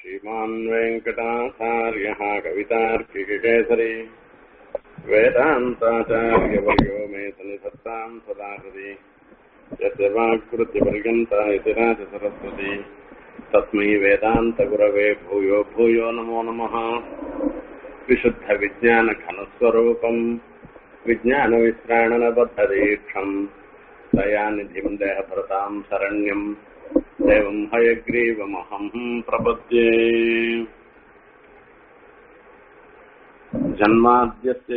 श्रीमान् वेङ्कटाचार्यः कवितार्किककेसरी वेदान्ताचार्यवर्यो मे सन्निधत्ताम् सदा हृदि यस्य वाक्कृत्यपर्यन्ता इति राजसरस्वती तस्मै वेदान्तगुरवे भूयो भूयो नमो नमः विशुद्धविज्ञानघनस्वरूपम् विज्ञानविश्राणनबद्धदीक्षम् दयानिधिम् देहभृताम् शरण्यम् देवम् हयग्रीवमहम् प्रपद्ये जन्माद्यस्य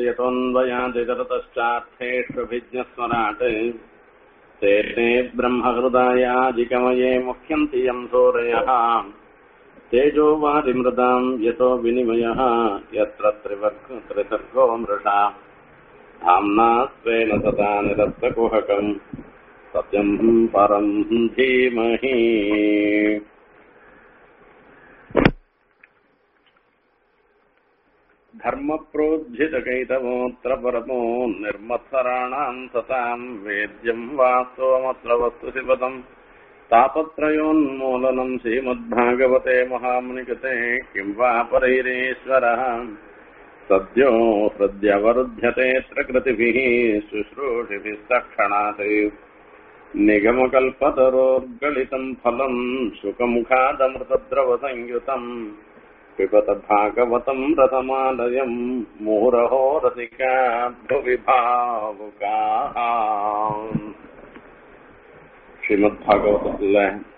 यतोऽन्वयादितरतश्चार्थेष्वभिज्ञस्वराट् तेने ब्रह्महृदायाजिकमये मुह्यन्ति यम् सूरयः तेजो वारिमृदाम् यतो विनिमयः यत्र त्रिवर्ग त्रिसर्गो मृषा धाम्ना स्वेन सदा निरस्तकुहकम् सत्यम् परम् धीमहि धर्मप्रोज्झितकैतवोऽत्र परमो निर्मत्सराणाम् सताम् वेद्यम् वास्तवमत्र वस्तु शिवतम् तापत्रयोन्मूलनम् श्रीमद्भागवते महामुनिकृते किम् वा परैरीश्वरः सद्यो हृद्यवरुध्यते प्रकृतिभिः शुश्रूषिभिः सक्षणात् निगमकल्पतरोर्गलितम् फलम् शुकमुखादमृतद्रवसंयुतम् पिबत भागवतम् रथमालयम् मुहुरहो रसिका भुवि भावुकाः ஸ்ரீமத்பாகவதத்துல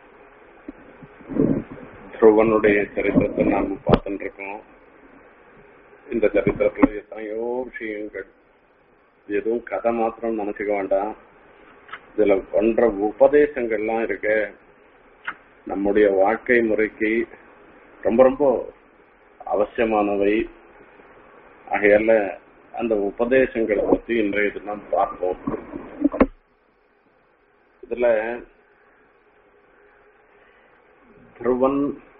துருவனுடைய சரித்திரத்தை நாம பார்த்துட்டு இருக்கோம் இந்த சரித்திரத்துல எத்தனையோ விஷயங்கள் எதுவும் கதை மாத்திரம் நினைச்சுக்க வேண்டாம் இதுல பண்ற உபதேசங்கள்லாம் இருக்க நம்முடைய வாழ்க்கை முறைக்கு ரொம்ப ரொம்ப அவசியமானவை ஆகையால அந்த உபதேசங்களை பத்தி இன்றைய தினம் பார்ப்போம் இதுல துருவன்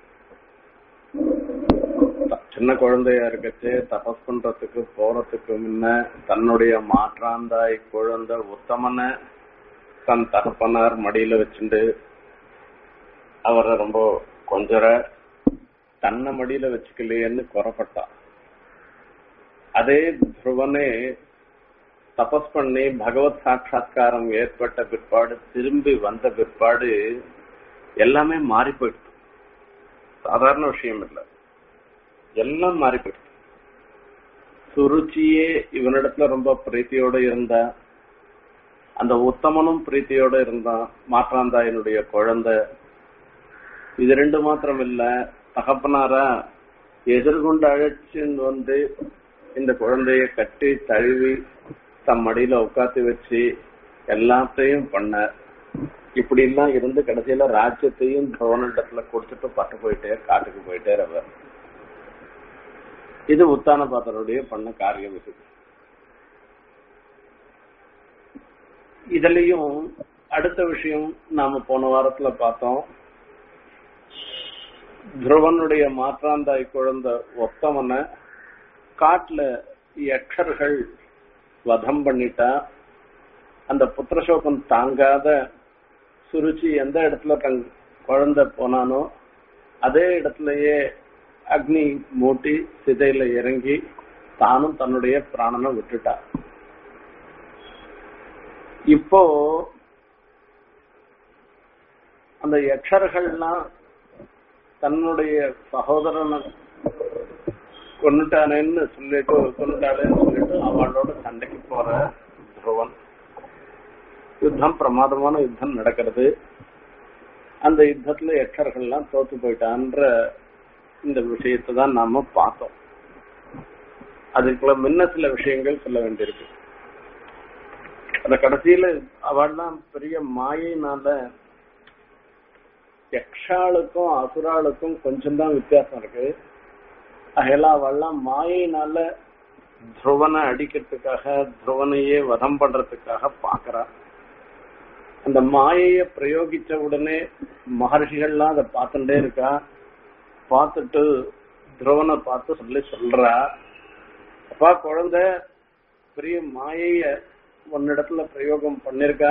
சின்ன குழந்தையா இருக்கச்சு தபஸ் பண்றதுக்கு போறதுக்கு முன்ன தன்னுடைய மாற்றாந்தாய் குழந்தை உத்தமனை தன் தகப்பனார் மடியில வச்சுண்டு அவரை ரொம்ப கொஞ்சர தன்னை மடியில வச்சுக்கலையேன்னு குறப்பட்டான் அதே துருவனே தபஸ் பண்ணி பகவத் சாட்சா்காரம் ஏற்பட்ட பிற்பாடு திரும்பி வந்த பிற்பாடு எல்லாமே மாறி போயிடுது சாதாரண விஷயம் இல்லை எல்லாம் மாறி போயிடுது சுருச்சியே இவனிடத்துல ரொம்ப பிரீத்தியோட இருந்தா அந்த உத்தமனும் பிரீத்தியோட இருந்தான் மாற்றாந்தாயனுடைய குழந்தை இது ரெண்டு மாத்திரம் இல்ல தகப்பனாரா எதிர்கொண்டு அழைச்சின்னு வந்து இந்த குழந்தைய கட்டி தழுவி தம் மடியில உட்காந்து வச்சு எல்லாத்தையும் பண்ண இப்படி எல்லாம் இருந்து கடைசியில ராஜ்யத்தையும் துரோனிடத்துல கொடுத்துட்டு பட்டு போயிட்டே காட்டுக்கு போயிட்டே அவர் இது உத்தான பாத்தருடைய பண்ண காரியம் இது இதுலயும் அடுத்த விஷயம் நாம போன வாரத்துல பார்த்தோம் துருவனுடைய மாற்றாந்தாய் குழந்தை ஒத்தவனை காட்டுல யக்ஷர்கள் வதம் பண்ணிட்டா அந்த புத்திரசோகம் தாங்காத சுருச்சி எந்த இடத்துல தன் குழந்தை போனானோ அதே இடத்துலயே அக்னி மூட்டி சிதையில இறங்கி தானும் தன்னுடைய பிராணனை விட்டுட்டா இப்போ அந்த யக்ஷர்கள்லாம் தன்னுடைய சகோதரனை கொண்டுட்டானேன்னு சொல்லிட்டு கொண்டுட்டாளேன்னு சொல்லிட்டு அவளோட சண்டைக்கு போற துருவன் யுத்தம் பிரமாதமான யுத்தம் நடக்கிறது அந்த யுத்தத்துல எச்சர்கள்லாம் தோத்து போயிட்டான்ற இந்த விஷயத்தை தான் நாம பார்த்தோம் அதுக்குள்ள முன்ன சில விஷயங்கள் சொல்ல வேண்டியிருக்கு அந்த கடைசியில அவள்லாம் பெரிய மாயினால யக்ஷாளுக்கும் அசுராளுக்கும் கொஞ்சம் தான் வித்தியாசம் இருக்கு அதெல்லாம் அவள்லாம் மாயினால துருவனை அடிக்கிறதுக்காக துருவனையே வதம் பண்றதுக்காக பாக்குறா அந்த மாயைய பிரயோகிச்ச உடனே மகர்ஷிகள்லாம் அதை பார்த்துட்டே இருக்கா பார்த்துட்டு துருவனை பார்த்து சொல்லி சொல்றா அப்பா குழந்தை பெரிய மாயைய உன்னிடத்துல பிரயோகம் பண்ணிருக்கா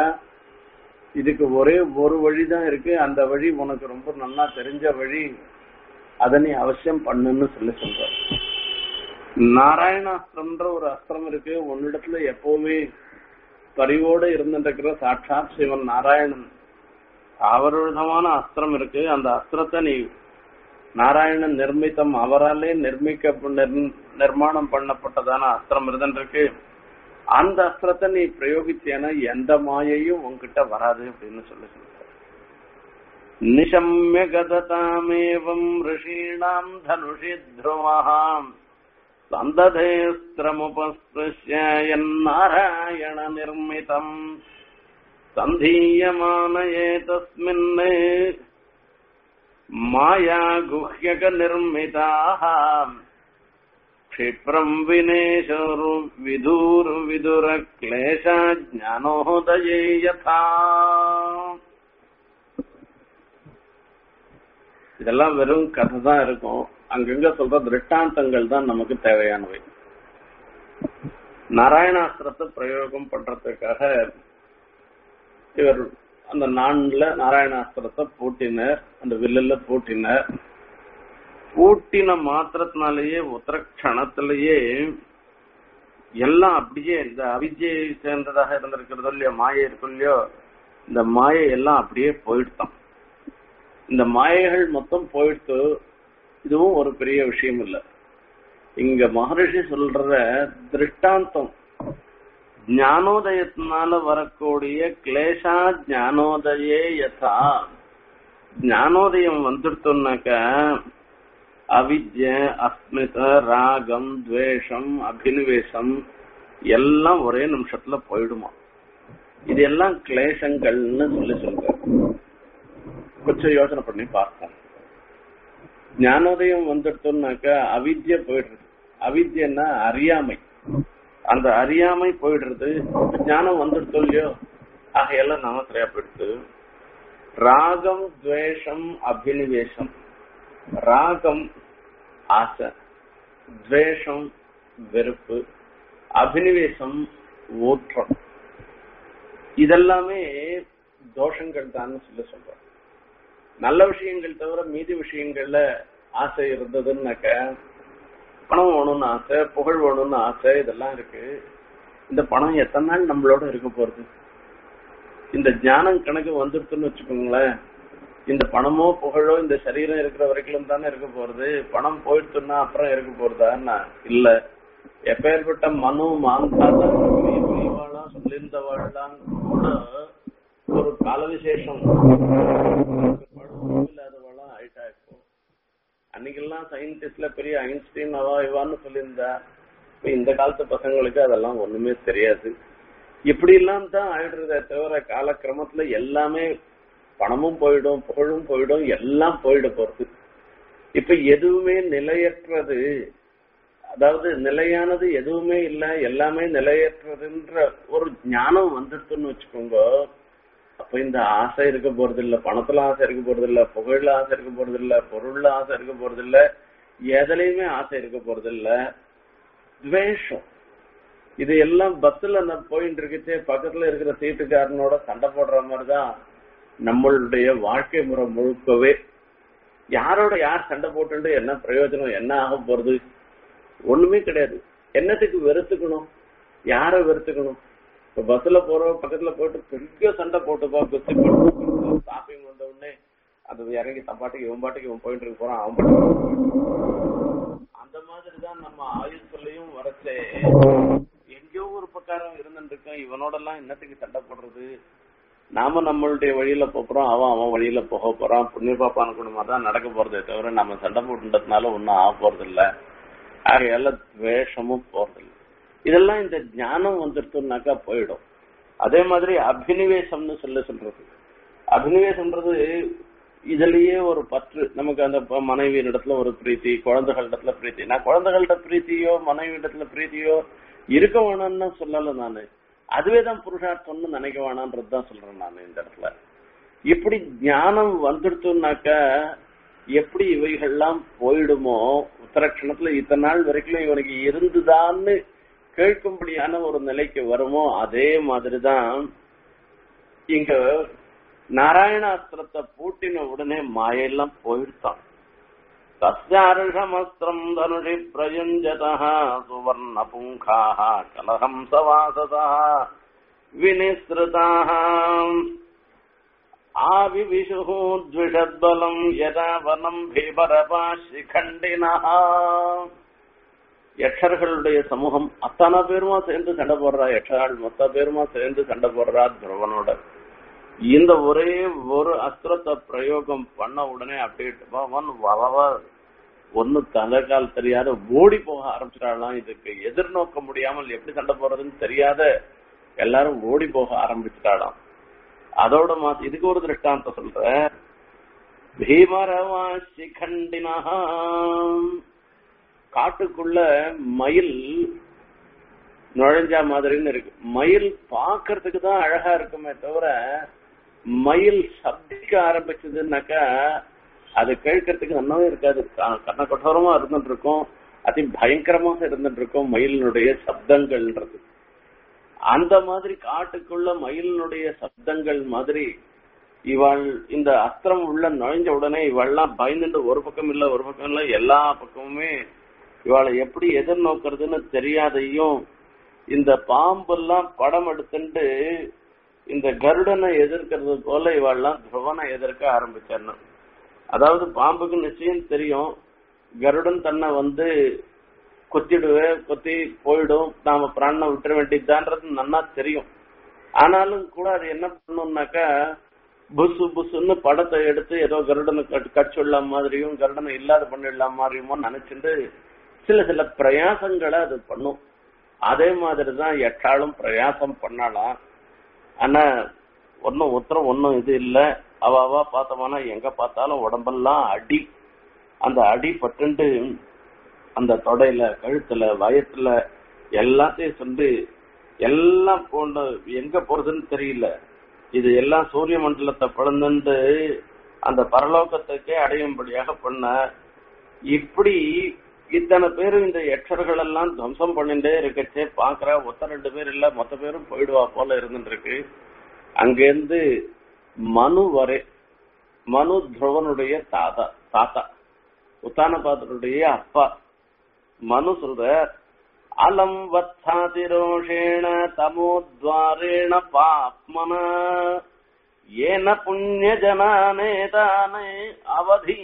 இதுக்கு ஒரே ஒரு வழிதான் இருக்கு அந்த வழி உனக்கு ரொம்ப நல்லா தெரிஞ்ச வழி அதை நீ அவசியம் பண்ணுன்னு சொல்லி சொல்ற நாராயணாஸ்திரம்ன்ற ஒரு அஸ்திரம் இருக்கு உன்னிடத்துல எப்பவுமே பரிவோடு இருந்துருக்கிற சாட்சாத் சிவன் நாராயணன் அவருடமான அஸ்திரம் இருக்கு அந்த அஸ்திரத்தை நீ நாராயணன் நிர்மித்தம் அவராலே நிர்மிக்க நிர்- நிர்மாணம் பண்ணப்பட்டதான அஸ்திரம் இருந்துருக்கு அந்த அஸ்திரத்தை நீ பிரயோகிச்சேன்னா எந்த மாயையும் உன்கிட்ட வராது அப்படின்னு சொல்லி சொல்ற நிஷம்ய கததாமேவம் ரிஷீணாம் தனுஷி த்ருவஹாம் சந்ததேஸ்திரமுபஸ்பிருஷ்ய என்னாராயண நிர்மிதம் சந்தீயமான ஏதஸ்மின் மாயா குஹ்யக நிர்மிதாக क्षिप्रम् विनेशोरु विदूरु विदुर क्लेश ज्ञानोदये यथा இதெல்லாம் வெறும் கதை தான் இருக்கும் அங்கங்க சொல்ற திருஷ்டாந்தங்கள் தான் நமக்கு தேவையானவை நாராயணாஸ்திரத்தை பிரயோகம் பண்றதுக்காக இவர் அந்த நான்ல நாராயணாஸ்திரத்தை பூட்டினர் அந்த வில்லுல பூட்டினர் பூட்டின மாத்திரத்தினாலேயே உத்தர கணத்திலேயே எல்லாம் அப்படியே இந்த அவிஜயை சேர்ந்ததாக இருந்திருக்கிறதோ இல்லையோ மாயை இருக்கும் இல்லையோ இந்த மாயை எல்லாம் அப்படியே போயிடுதான் இந்த மாயைகள் மொத்தம் போயிடுத்து இதுவும் ஒரு பெரிய விஷயம் இல்ல இங்க மகரிஷி சொல்ற திருஷ்டாந்தம் ஞானோதயத்தினால வரக்கூடிய கிளேஷா ஞானோதயே யதா ஞானோதயம் வந்துடுத்தோம்னாக்க அவித்ய அஸ்மித ராகம் துவேஷம் அபினிவேசம் எல்லாம் ஒரே நிமிஷத்துல போயிடுமா இது எல்லாம் கிளேசங்கள்னு சொல்லி சொல்ற கொஞ்சம் யோசனை பண்ணி பார்ப்போம் ஞானோதயம் வந்துட்டோம்னாக்க அவித்ய போயிடுறது அவித்யன்னா அறியாமை அந்த அறியாமை போயிடுறது ஞானம் வந்துடுத்தோ இல்லையோ ஆகையெல்லாம் நாம சரியா போயிடுது ராகம் துவேஷம் அபினிவேசம் ராகம் ஆசை துவேஷம் வெறுப்பு அபினிவேசம் ஊற்றம் இதெல்லாமே தோஷங்கள் தான் சொல்லி சொல்றோம் நல்ல விஷயங்கள் தவிர மீதி விஷயங்கள்ல ஆசை இருந்ததுன்னாக்க பணம் வேணும்னு ஆசை புகழ் வேணும்னு ஆசை இதெல்லாம் இருக்கு இந்த பணம் எத்தனை நாள் நம்மளோட இருக்க போறது இந்த ஞானம் கணக்கு வந்துருச்சுன்னு வச்சுக்கோங்களேன் இந்த பணமோ புகழோ இந்த சரீரம் இருக்கிற வரைக்கும் தானே இருக்க போறது பணம் போயிடுச்சுன்னா அப்புறம் இருக்க போறதா இல்ல எப்பேற்பட்ட மனு மாந்தாதான் சொல்லியிருந்தவாழ்லாம் கூட ஒரு கால விசேஷம் இல்லாதவெல்லாம் ஆயிட்டா இப்போ அன்னைக்கெல்லாம் சயின்டிஸ்ட்ல பெரிய ஐன்ஸ்டீன் அவா இவான்னு சொல்லியிருந்தா இப்ப இந்த காலத்து பசங்களுக்கு அதெல்லாம் ஒண்ணுமே தெரியாது இப்படி எல்லாம் தான் ஆயிடுறதே தவிர காலக்கிரமத்துல எல்லாமே பணமும் போயிடும் புகழும் போயிடும் எல்லாம் போயிட போறது இப்ப எதுவுமே நிலையற்றது அதாவது நிலையானது எதுவுமே இல்ல எல்லாமே நிலையற்றதுன்ற ஒரு ஞானம் வந்துடுதுன்னு வச்சுக்கோங்க அப்ப இந்த ஆசை இருக்க போறது இல்ல பணத்துல ஆசை இருக்க போறது இல்ல புகழ்ல ஆசை இருக்க போறது இல்ல பொருள்ல ஆசை இருக்க போறது இல்ல எதுலயுமே ஆசை இருக்க போறது இல்ல துவேஷம் இது எல்லாம் பஸ்ல நான் போயிட்டு இருக்கச்சே பக்கத்துல இருக்கிற சீட்டுக்காரனோட சண்டை போடுற மாதிரிதான் நம்மளுடைய வாழ்க்கை முறை முழுக்கவே யாரோட யார் சண்டை போட்டு என்ன பிரயோஜனம் என்ன ஆக போறது ஒண்ணுமே கிடையாது என்னத்துக்கு வெறுத்துக்கணும் யார வெறுத்துக்கணும் இப்ப பஸ்ல போறோம் பக்கத்துல போயிட்டு பெரிய சண்டை போட்டுப்பா குஸ்தி போட்டு ஸ்டாப்பிங் வந்த உடனே அது இறங்கி தப்பாட்டுக்கு இவன் பாட்டுக்கு இவன் போயிட்டு இருக்க போறான் அவன் பாட்டுக்கு அந்த மாதிரிதான் நம்ம ஆயுஷ்லையும் வரச்சே எங்கேயோ ஒரு பக்காரம் இருந்துட்டு இருக்கோம் இவனோட எல்லாம் என்னத்துக்கு சண்டை போடுறது நாம நம்மளுடைய வழியில போறோம் அவன் அவன் வழியில போக போறான் புண்ணிய பாப்பான குடும்பமா தான் நடக்க போறதே தவிர நம்ம சண்டை போட்டுன்றதுனால ஒன்னும் ஆக போறது இல்ல ஆகையால துவேஷமும் போறது இல்ல இதெல்லாம் இந்த ஞானம் வந்துருச்சுனாக்கா போயிடும் அதே மாதிரி அபினிவேசம்னு சொல்ல சொல்றது அபினிவேசம்ன்றது இதுலயே ஒரு பற்று நமக்கு அந்த மனைவி இடத்துல ஒரு பிரீத்தி குழந்தைகள் இடத்துல பிரீத்தி நான் குழந்தைகள்ட்ட பிரீத்தியோ மனைவி இடத்துல பிரீத்தியோ இருக்க வேணாம்னு சொல்லல நானு அதுவே தான் புருஷார்த்தம்னு நினைக்க வேணான்றது தான் சொல்றேன் நான் இந்த இடத்துல இப்படி ஞானம் வந்துடுத்துனாக்க எப்படி இவைகள்லாம் போயிடுமோ உத்தரக்ஷணத்துல இத்தனை நாள் வரைக்கும் இவனுக்கு இருந்துதான்னு கேட்கும்படியான ஒரு நிலைக்கு வருமோ அதே மாதிரிதான் இங்க நாராயணாஸ்திரத்தை பூட்டின உடனே மாயெல்லாம் போயிடுத்தான் तस्यार्षमस्त्रम् धनुषि प्रयुञ्जतः सुवर्णपुङ्खाः कलहंसवासतः विनिसृताः आविविशुः द्विषद्बलम् यदा वनम् भीमरपा शिखण्डिनः யக்ஷர்களுடைய சமூகம் அத்தனை பேருமா சேர்ந்து சண்டை போடுறா யக்ஷாள் மொத்த பேருமா சேர்ந்து சண்டை போடுறா துருவனோட இந்த ஒரே ஒரு அஸ்திரத்தை பிரயோகம் பண்ண உடனே அப்படியே அவன் வளவா ஒன்னு தலைகால் தெரியாத ஓடி போக ஆரம்பிச்சிட்டாலாம் இதுக்கு எதிர்நோக்க முடியாமல் எப்படி சண்டை போடுறதுன்னு தெரியாத எல்லாரும் ஓடி போக ஆரம்பிச்சிட்டாலாம் அதோட மாத்து இதுக்கு ஒரு திருஷ்டாந்தம் சொல்ற பீமரவா சிகண்டினா காட்டுக்குள்ள மயில் நுழைஞ்சா மாதிரின்னு இருக்கு மயில் பாக்குறதுக்கு தான் அழகா இருக்குமே தவிர மயில் சப்திக்க ஆரம்பிச்சதுன்னாக்கா அது கேட்கறதுக்கு நல்லாவே இருக்காது கண்ண கட்டோரமா இருந்துட்டு இருக்கும் அதி பயங்கரமாக இருந்துட்டு இருக்கும் மயிலினுடைய சப்தங்கள்ன்றது அந்த மாதிரி காட்டுக்குள்ள மயிலினுடைய சப்தங்கள் மாதிரி இவள் இந்த அஸ்திரம் உள்ள நுழைஞ்ச உடனே இவள்லாம் பயந்துட்டு ஒரு பக்கம் இல்ல ஒரு பக்கம் இல்ல எல்லா பக்கமுமே இவளை எப்படி எதிர்நோக்கிறதுன்னு தெரியாதையும் இந்த பாம்பெல்லாம் படம் எடுத்துட்டு இந்த கருடனை எதிர்க்கிறது போல இவெல்லாம் துருவனை எதிர்க்க ஆரம்பிச்சான்னு அதாவது பாம்புக்கு நிச்சயம் தெரியும் கருடன் தன்னை வந்து கொத்திடுவே கொத்தி போயிடும் நாம பிராணனை விட்டுற வேண்டியதுதான்றது நன்னா தெரியும் ஆனாலும் கூட அது என்ன பண்ணும்னாக்கா புசு புசுன்னு படத்தை எடுத்து ஏதோ கருடனை கட்சிடலாம் மாதிரியும் கருடனை இல்லாத பண்ணிடலாம் மாதிரியுமோ நினைச்சிட்டு சில சில பிரயாசங்களை அது பண்ணும் அதே மாதிரிதான் எட்டாலும் பிரயாசம் பண்ணலாம் ஆனா ஒன்னும் உத்தரம் ஒன்னும் இது இல்ல அவ அவ பார்த்தோம்னா எங்க பார்த்தாலும் உடம்பெல்லாம் அடி அந்த அடி பட்டுண்டு அந்த தொடையில கழுத்துல வயத்துல எல்லாத்தையும் சொல்லி எல்லாம் போன எங்க போறதுன்னு தெரியல இது எல்லாம் சூரிய மண்டலத்தை பிளந்துண்டு அந்த பரலோகத்துக்கே அடையும்படியாக பண்ண இப்படி இத்தனை பேரும் இந்த யக்ஷர்கள் எல்லாம் துவம்சம் பண்ணிட்டே இருக்கச்சே பாக்குற ஒத்த ரெண்டு பேர் இல்ல மொத்த பேரும் போயிடுவா போல இருந்துட்டு இருக்கு அங்கிருந்து மனு வரை மனு துருவனுடைய தாத்தா தாத்தா உத்தானபாதருடைய அப்பா மனு சொல்ற அலம் வத்தாதிரோஷேண தமோத்வாரேண பாப்மன ஏன புண்ணிய ஜனானேதானே அவதி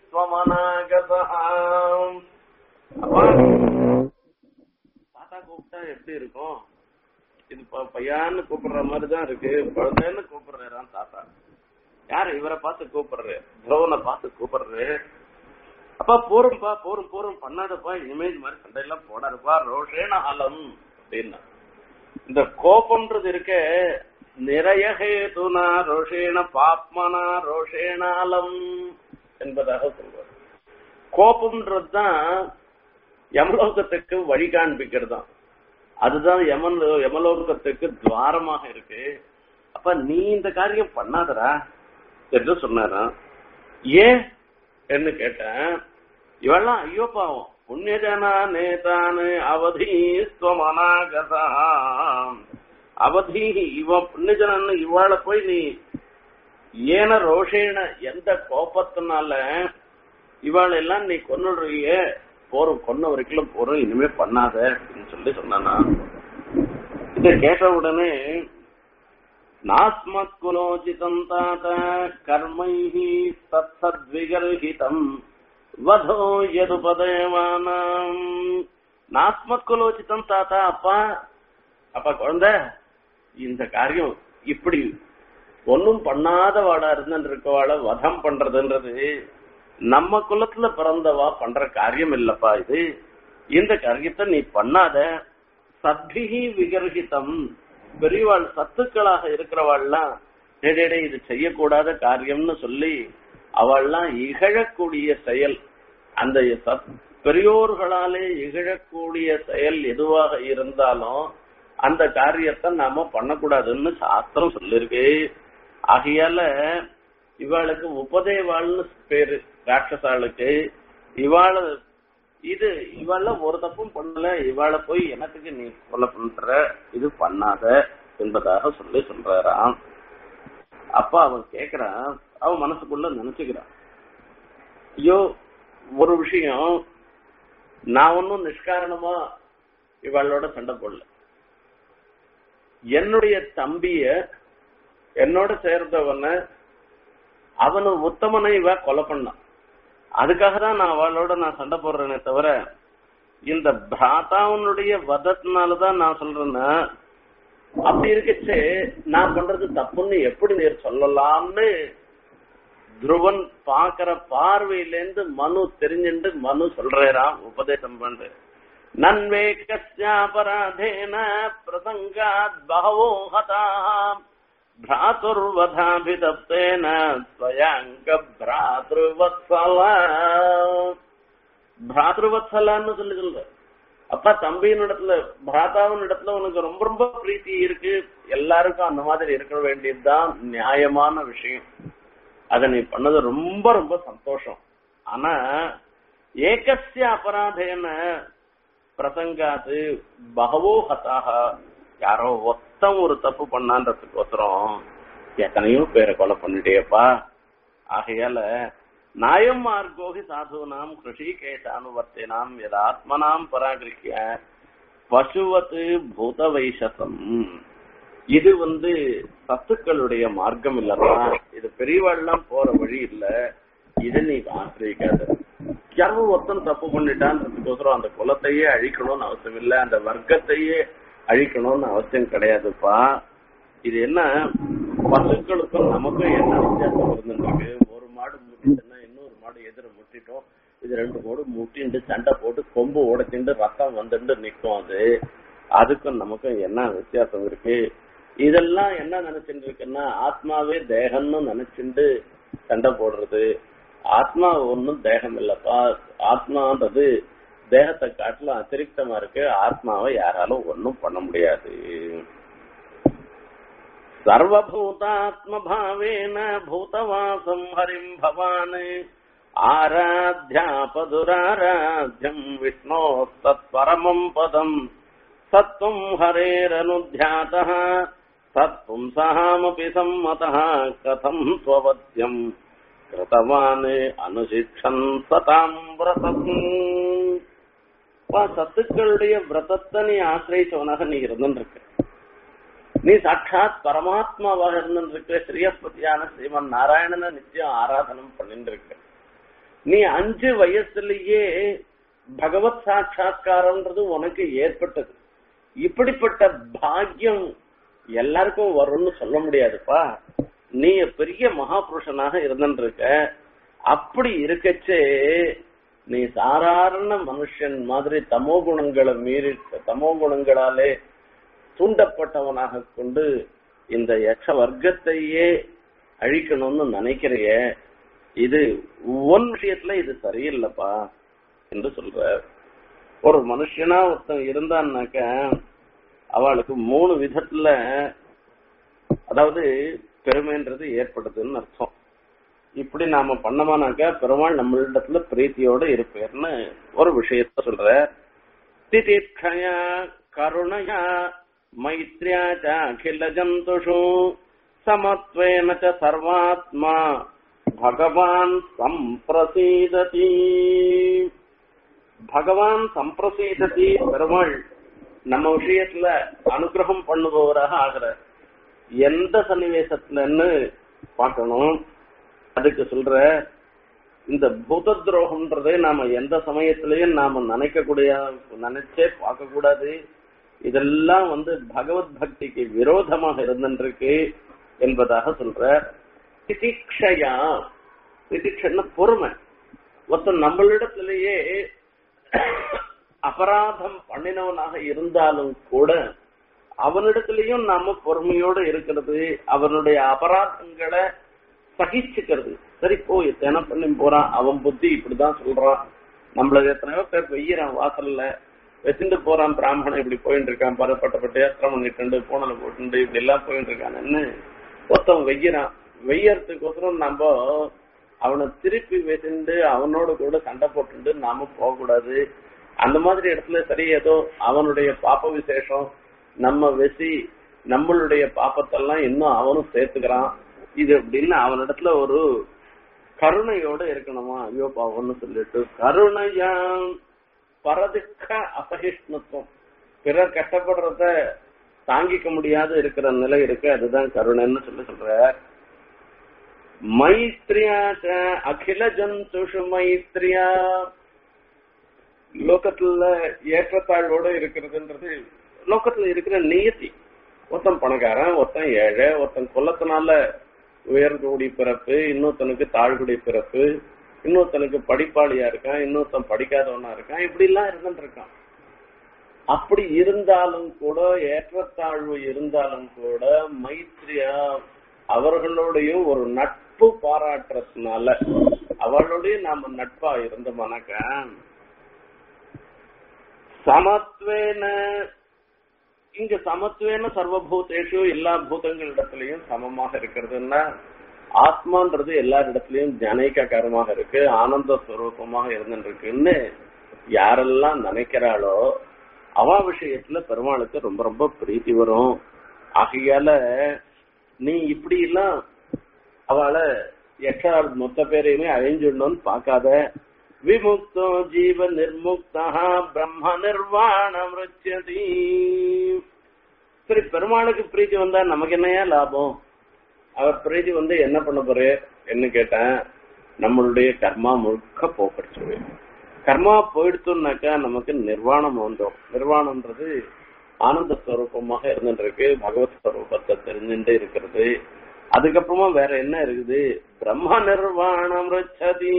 ஸ்வமனாகதாம் தாத்தா கூப்பிட்டா எப்படி இருக்கும் இது பையான்னு கூப்பிடுற மாதிரி தான் இருக்கு குழந்தைன்னு கூப்பிடுறாராம் தாத்தா யாரு இவரை பார்த்து கூப்பிடுறாரு துரோவனை பார்த்து கூப்பிடுறாரு அப்பா போரும்பா போரும் போரும் பண்ணாதப்பா இனிமேல் இது மாதிரி சண்டையெல்லாம் போடாதுப்பா ரோஷேன அலம் அப்படின்னா இந்த கோபம்ன்றது இருக்க நிறைய ஹேதுனா ரோஷேன பாப்மனா ரோஷேன அலம் என்பதாக சொல்வார் கோபம்ன்றது தான் யமலோகத்துக்கு வழி காண்பிக்கிறது தான் அதுதான் யமன் யமலோகத்துக்கு துவாரமாக இருக்கு அப்ப நீ இந்த காரியம் பண்ணாதடா என்று சொன்னாராம் ஏன் என்று கேட்டேன் இவெல்லாம் ஐயோ பாவம் புண்ணியஜனா நேதானு அவதி ஸ்வமனாகதாம் அவதி இவ புண்ணியஜனன்னு இவாள போய் நீ ஏன ரோஷேன எந்த கோபத்தினால இவாள் எல்லாம் நீ கொன்னுடுறிய போறோம் கொன்ன வரைக்கும் போறோம் இனிமே பண்ணாத அப்படின்னு சொல்லி சொன்னானா இத கேட்ட உடனே நாஸ்மத்குலோச்சிதம் தாத்த கர்மைः தத்சத்விகர்ஹிதம் வதோ யதுபதேவானாம் நாஸ்மத்குலோச்சிதம் தாத்தா அப்பா அப்பா குழந்தை இந்த காரியம் இப்படி ஒன்னும் பண்ணாத வாடா இருந்துட்டு இருக்கவாள வதம் பண்றதுன்றது நம்ம குலத்துல பிறந்தவா பண்ற காரியம் இல்லப்பா இது இந்த காரியத்தை நீ பண்ணாத சத்பிகி விகர்ஹிதம் பெரியவாள் சத்துக்களாக இருக்கிறவாள்லாம் டேடே இது செய்யக்கூடாத காரியம்னு சொல்லி அவள்லாம் இகழக்கூடிய செயல் அந்த சத்- பெரியோர்களாலே இகழக்கூடிய செயல் எதுவாக இருந்தாலும் அந்த காரியத்தை நாம பண்ணக்கூடாதுன்னு சாஸ்திரம் சொல்லிருக்கு ஆகையால இவாளுக்கு உபதேவாள்னு பேரு ராட்சசாளுக்கு இவாள இது இவாள ஒரு தப்பும் பண்ணல இவாள போய் எனத்துக்கு நீ கொலை பண்ற இது பண்ணாத என்பதாக சொல்லி சொல்றாராம் அப்ப அவன் கேக்குறான் அவன் மனசுக்குள்ள நினைச்சுக்கிறான் ஐயோ ஒரு விஷயம் நான் ஒன்னும் நிஷ்காரணமா இவளோட சண்டை போடல என்னுடைய தம்பிய என்னோட சேர்ந்தவன அவனு உத்தமனை இவ கொலை பண்ணான் அதுக்காக தான் நான் அவளோட நான் சண்டை போடுறேனே தவிர இந்த பிராதாவனுடைய வதத்தினாலதான் நான் சொல்றேன்னா அப்படி இருக்கச்சே நான் பண்றது தப்புன்னு எப்படி நீர் சொல்லலாம்னு துருவன் பாக்குற பார்வையிலேருந்து மனு தெரிஞ்சுட்டு மனு சொல்றாராம் உபதேசம் பண்ற நன்வே கஸ்யாபராதேன பிரசங்காத் பகவோ ஹதாம் भ्रातुर्वधाभितप्तेन स्वयाङ्ग भ्रातृवत्सल பிராத்ருவத்சலான்னு சொல்லி சொல்ற அப்பா தம்பியின் இடத்துல பிராதாவின் இடத்துல உனக்கு ரொம்ப ரொம்ப பிரீத்தி இருக்கு எல்லாருக்கும் அந்த மாதிரி இருக்க வேண்டியதுதான் நியாயமான விஷயம் அத நீ பண்ணது ரொம்ப ரொம்ப சந்தோஷம் ஆனா ஏகசிய அபராதேன பிரசங்காத்து பகவோ ஹதாக யாரோ ஒத்தம் ஒரு தப்பு பண்ணான்றதுக்கோசரம் எத்தனையோ பேரை கொலை பண்ணிட்டேப்பா ஆகையால நாயம் மார்கோகி சாதுனாம் கிருஷிகேஷானுவர்த்தினாம் யதாத்மனாம் பராகிருக்கிய பசுவத்து பூத வைசசம் இது வந்து சத்துக்களுடைய மார்க்கம் இல்லப்பா இது பெரியவாள்லாம் போற வழி இல்ல இதை நீ ஆசிரியிக்காத யாரோ ஒருத்தன் தப்பு பண்ணிட்டான்றதுக்கோசரம் அந்த குலத்தையே அழிக்கணும்னு அவசியம் இல்ல அந்த வர்க்கத்தையே அழிக்கணும்னு அவசியம் கிடையாதுப்பா இது என்ன பசுக்களுக்கும் நமக்கும் என்ன வித்தியாசம் இருந்துருக்கு ஒரு மாடு முட்டிட்டுன்னா இன்னொரு மாடு எதிர முட்டிட்டோம் இது ரெண்டு மாடு முட்டிண்டு சண்டை போட்டு கொம்பு உடைச்சிண்டு ரத்தம் வந்துட்டு நிக்கும் அது அதுக்கும் நமக்கும் என்ன வித்தியாசம் இருக்கு இதெல்லாம் என்ன நினைச்சுட்டு இருக்குன்னா ஆத்மாவே தேகம்னு நினைச்சுண்டு சண்டை போடுறது ஆத்மா ஒன்னும் தேகம் இல்லப்பா ஆத்மான்றது தேகத்தை காட்டிலும் அதிருப்தமா இருக்கு ஆத்மாவை யாராலும் ஒன்னும் பண்ண முடியாது சர்வபூதாத்ம பாவேன பூதவாசம் ஹரிம் பவான் ஆராத்யாபதுராராத்யம் விஷ்ணோ தத்பரமம் பதம் சத்வம் ஹரேரனுத்தியாதः தத்பும்சாமபி சம்மதः கதம் ஸ்வவத்யம் கிருதவான் அனுசிக்ஷன் சதாம் விரதம் சத்துக்களுடைய விரதத்தை நீ ஆசிரியச்சவனாக நீ இருந்துருக்க நீ சாட்சாத் பரமாத்மாவாக இருந்துருக்க ஸ்ரீயஸ்பதியான ஸ்ரீமன் நாராயணனை நிச்சயம் ஆராதனம் பண்ணிட்டு இருக்க நீ அஞ்சு வயசுலயே பகவத் சாட்சா்காரம்ன்றது உனக்கு ஏற்பட்டது இப்படிப்பட்ட பாக்கியம் எல்லாருக்கும் வரும்னு சொல்ல முடியாதுப்பா நீ பெரிய மகாபுருஷனாக இருந்துருக்க அப்படி இருக்கச்சே நீ சாதாரண மனுஷன் மாதிரி தமோ குணங்களை மீறி தமோ குணங்களாலே தூண்டப்பட்டவனாக கொண்டு இந்த யக்ஷ வர்க்கத்தையே அழிக்கணும்னு நினைக்கிறிய இது ஒன் விஷயத்துல இது சரியில்லைப்பா என்று சொல்ற ஒரு மனுஷனா ஒருத்தன் இருந்தான்னாக்க அவளுக்கு மூணு விதத்துல அதாவது பெருமைன்றது ஏற்படுதுன்னு அர்த்தம் இப்படி நாம பண்ணமானாக்க பெருமாள் நம்மளிடத்துல பிரீத்தியோட இருப்பேர்னு ஒரு விஷயத்த சொல்ற திதிக்ஷயா கருணையா மைத்ரியா ச அகில ஜந்துஷு சமத்வேன ச சர்வாத்மா பகவான் சம்பிரசீததி பகவான் சம்பிரசீததி பெருமாள் நம்ம விஷயத்துல அனுகிரகம் பண்ணுபவராக ஆகிற எந்த சன்னிவேசத்துலன்னு பார்க்கணும் அதுக்கு சொல்ற இந்த பூத துரோகம்ன்றதை நாம எந்த சமயத்திலையும் நாம நினைக்கக்கூடிய நினைச்சே பார்க்க கூடாது இதெல்லாம் வந்து பகவத் பக்திக்கு விரோதமாக இருந்துருக்கு என்பதாக சொல்ற திதிக்ஷயா திதிக்ஷன்னா பொறுமை ஒருத்தன் நம்மளிடத்திலேயே அபராதம் பண்ணினவனாக இருந்தாலும் கூட அவனிடத்திலையும் நாம பொறுமையோடு இருக்கிறது அவனுடைய அபராதங்களை சகிச்சுக்கிறது சரி போ எத்தனை பண்ணி போறான் அவன் புத்தி இப்படிதான் சொல்றான் நம்மள எத்தனையோ பேர் வெய்யறான் வாசல்ல வச்சுட்டு போறான் பிராமணன் இப்படி போயிட்டு இருக்கான் பரப்பட்டப்பட்டு ஏத்திரம் பண்ணிட்டு பூனலை போட்டு இப்படி எல்லாம் போயிட்டு இருக்கான்னு ஒருத்தன் வெய்யறான் வெய்யறதுக்கோசரம் நம்ம அவனை திருப்பி வச்சுட்டு அவனோட கூட சண்டை போட்டுட்டு நாம போக கூடாது அந்த மாதிரி இடத்துல சரி ஏதோ அவனுடைய பாப்ப விசேஷம் நம்ம வெசி நம்மளுடைய பாப்பத்தெல்லாம் இன்னும் அவனும் சேர்த்துக்கிறான் இது அப்படின்னு அவனிடத்துல ஒரு கருணையோட இருக்கணுமா ஐயோ பாவம்னு சொல்லிட்டு கருணையா பரதுக்க அசகிஷ்ணுத்துவம் பிறர் கஷ்டப்படுறத தாங்கிக்க முடியாத இருக்கிற நிலை இருக்கு அதுதான் கருணைன்னு சொல்லி சொல்ற மைத்ரியா ச அகில ஜந்துஷு மைத்ரியா லோகத்துல ஏற்றத்தாழ்வோட இருக்கிறதுன்றது லோகத்துல இருக்கிற நியத்தி ஒருத்தன் பணக்காரன் ஒருத்தன் ஏழை ஒருத்தன் குலத்தினால உயர்குடி பிறப்பு இன்னொருத்தனுக்கு தாழ்குடி பிறப்பு இன்னொருத்தனுக்கு படிப்பாளியா இருக்கான் இன்னொருத்தன் படிக்காதவனா இருக்கான் இப்படி எல்லாம் இருந்துட்டு இருக்கான் அப்படி இருந்தாலும் கூட ஏற்றத்தாழ்வு இருந்தாலும் கூட மைத்ரியா அவர்களோடையும் ஒரு நட்பு பாராட்டுறதுனால அவளோடய நாம நட்பா இருந்தோம்னாக்க சமத்வேன இங்க சமத்துவேன சர்வபூதேஷு எல்லா பூதங்களிடத்திலையும் சமமாக இருக்கிறதுன்னா ஆத்மான்றது எல்லாரிடத்திலையும் ஜனைக்காரமாக இருக்கு ஆனந்த ஸ்வரூபமாக இருந்துருக்குன்னு யாரெல்லாம் நினைக்கிறாளோ அவ விஷயத்துல பெருமாளுக்கு ரொம்ப ரொம்ப பிரீத்தி வரும் ஆகையால நீ இப்படி எல்லாம் அவளை எட்டாள் மொத்த பேரையுமே அழிஞ்சிடணும்னு பார்க்காத விமுக்தோ ஜீவ நிர்முக்தா பிரம்ம நிர்வாணம் ருச்சதி சரி பெருமாளுக்கு பிரீத்தி வந்தா நமக்கு என்னையா லாபம் அவர் பிரீத்தி வந்து என்ன பண்ண போற என்ன கேட்டேன் நம்மளுடைய கர்மா முழுக்க போக்கடிச்சு கர்மா போயிடுத்தோம்னாக்கா நமக்கு நிர்வாணம் வந்துடும் நிர்வாணம்ன்றது ஆனந்த ஸ்வரூபமாக இருந்துட்டு இருக்கு பகவத் ஸ்வரூபத்தை தெரிஞ்சுட்டு இருக்கிறது அதுக்கப்புறமா வேற என்ன இருக்குது பிரம்ம நிர்வாணம் ருச்சதி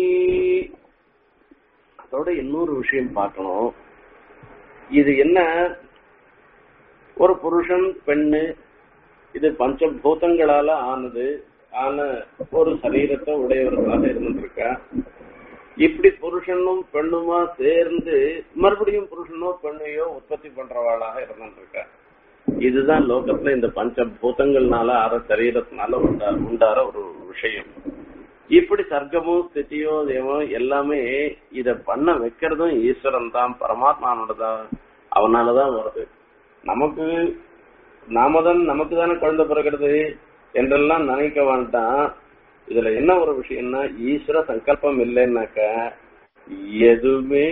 அதோட இன்னொரு விஷயம் பார்க்கணும் இது என்ன ஒரு புருஷன் பெண்ணு இது பஞ்சபூதங்களால ஆனது ஆன ஒரு சரீரத்தை உடையவர்களாக இருந்துருக்கா இப்படி புருஷனும் பெண்ணுமா சேர்ந்து மறுபடியும் புருஷனோ பெண்ணையோ உற்பத்தி பண்றவாளாக இருந்துருக்கா இதுதான் லோகத்துல இந்த பஞ்சபூதங்கள்னால ஆற சரீரத்தினால உண்டா உண்டார ஒரு விஷயம் இப்படி சர்க்கமோ ஸ்திதியோ தேவோ எல்லாமே இத பண்ண வைக்கிறதும் ஈஸ்வரன் தான் பரமாத்மானோட தான் அவனாலதான் வருது நமக்கு நாம தான் நமக்கு தானே குழந்தை பிறக்கிறது என்றெல்லாம் நினைக்க வேண்டாம் இதுல என்ன ஒரு விஷயம்னா ஈஸ்வர சங்கல்பம் இல்லைன்னாக்க எதுவுமே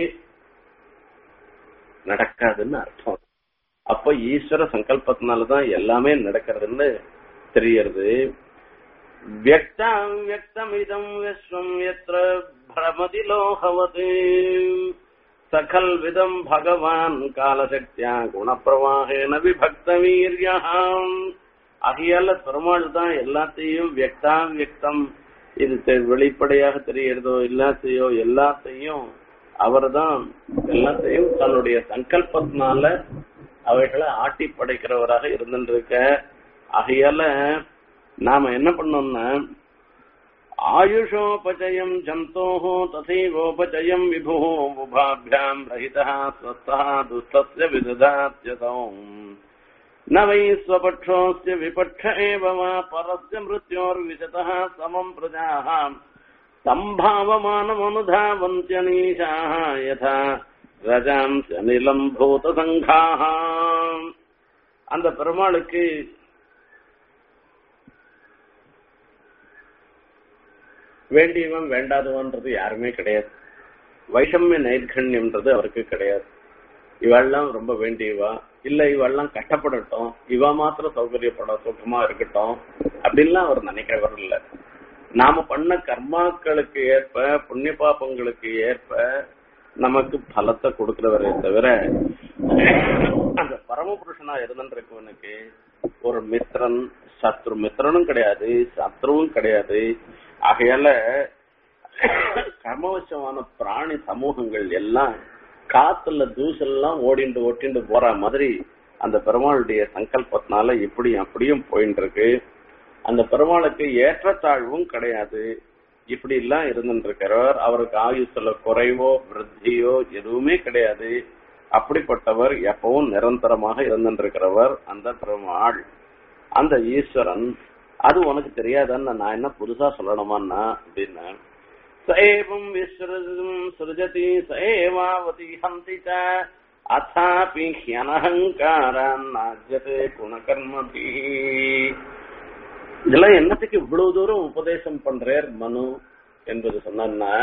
நடக்காதுன்னு அர்த்தம் அப்ப ஈஸ்வர சங்கல்பத்தினாலதான் எல்லாமே நடக்கிறதுன்னு தெரியறது வியக்தாம் வியக்தம் இதம் விஸ்வம் எத்திர பிரமதி லோகவது சகல் விதம் பகவான் காலசக்தியா குணப்பிரவாகேன விபக்த வீரியம் ஆகையால பெருமாள் தான் எல்லாத்தையும் வியக்தாம் வியக்தம் இது தெ- வெளிப்படையாக தெரியறதோ எல்லாத்தையோ எல்லாத்தையும் அவர் தான் எல்லாத்தையும் தன்னுடைய சங்கல்பத்தினால அவைகளை ஆட்டி படைக்கிறவராக இருந்துருக்க ஆகையால நாம என்ன பண்ணோம்னா ஆயுஷோபச்சயம் ஜந்தோः தசைவோபச்சயம் விபுः உபாभ्याम् रहितः स्वस्थः दुस्तस्य विदधात्यसौ न वै स्वपक्षोऽस्य विपक्ष एव वा परस्य मृत्योर्विशतः समम् प्रजाः सम्भावमानमनुधावन्त्यनीशाः यथा रजांस्य निलम् भूतसङ्घाः அந்த பெருமாளுக்கு வேண்டியவன் வேண்டாதவன்றது யாருமே கிடையாது வைஷமிய நைர்கண்யம்ன்றது அவருக்கு கிடையாது இவெல்லாம் ரொம்ப வேண்டியவா இல்ல இவெல்லாம் கஷ்டப்படட்டும் இவ மாத்திரம் சௌகரியப்பட சுகமா இருக்கட்டும் அப்படின்லாம் அவர் நினைக்கிறவர் இல்ல நாம பண்ண கர்மாக்களுக்கு ஏற்ப புண்ணிய பாபங்களுக்கு ஏற்ப நமக்கு பலத்தை கொடுக்கிறவரே தவிர அந்த பரமபுருஷனா இருந்திருக்கவனுக்கு ஒரு மித்திரன் சத்ரு மித்திரனும் கிடையாது சத்ருவும் கிடையாது ஆகையால கர்மவசமான பிராணி சமூகங்கள் எல்லாம் காத்துல தூசெல்லாம் ஓடிண்டு ஒட்டிண்டு போற மாதிரி அந்த பெருமாளுடைய சங்கல்பத்தினால இப்படி அப்படியும் போயிட்டு இருக்கு அந்த பெருமாளுக்கு ஏற்றத்தாழ்வும் கிடையாது இப்படி எல்லாம் இருந்துட்டு இருக்கிறவர் அவருக்கு ஆயுசுல குறைவோ விருத்தியோ எதுவுமே கிடையாது அப்படிப்பட்டவர் எப்பவும் நிரந்தரமாக இருந்துட்டு இருக்கிறவர் அந்த பெருமாள் அந்த ஈஸ்வரன் அது உனக்கு தெரியாதான்னு நான் என்ன புதுசா சொல்லணுமான்னா அப்படின்னு சஏவம் விஸ்வரம் சிருஜதி சஏவாவதி ஹந்தி ச அதாபி ஹியனஹங்காரான் நாஜ்யதே குணகர்மபி இதெல்லாம் என்னத்துக்கு இவ்வளவு தூரம் உபதேசம் பண்றார் மனு என்பது சொன்னா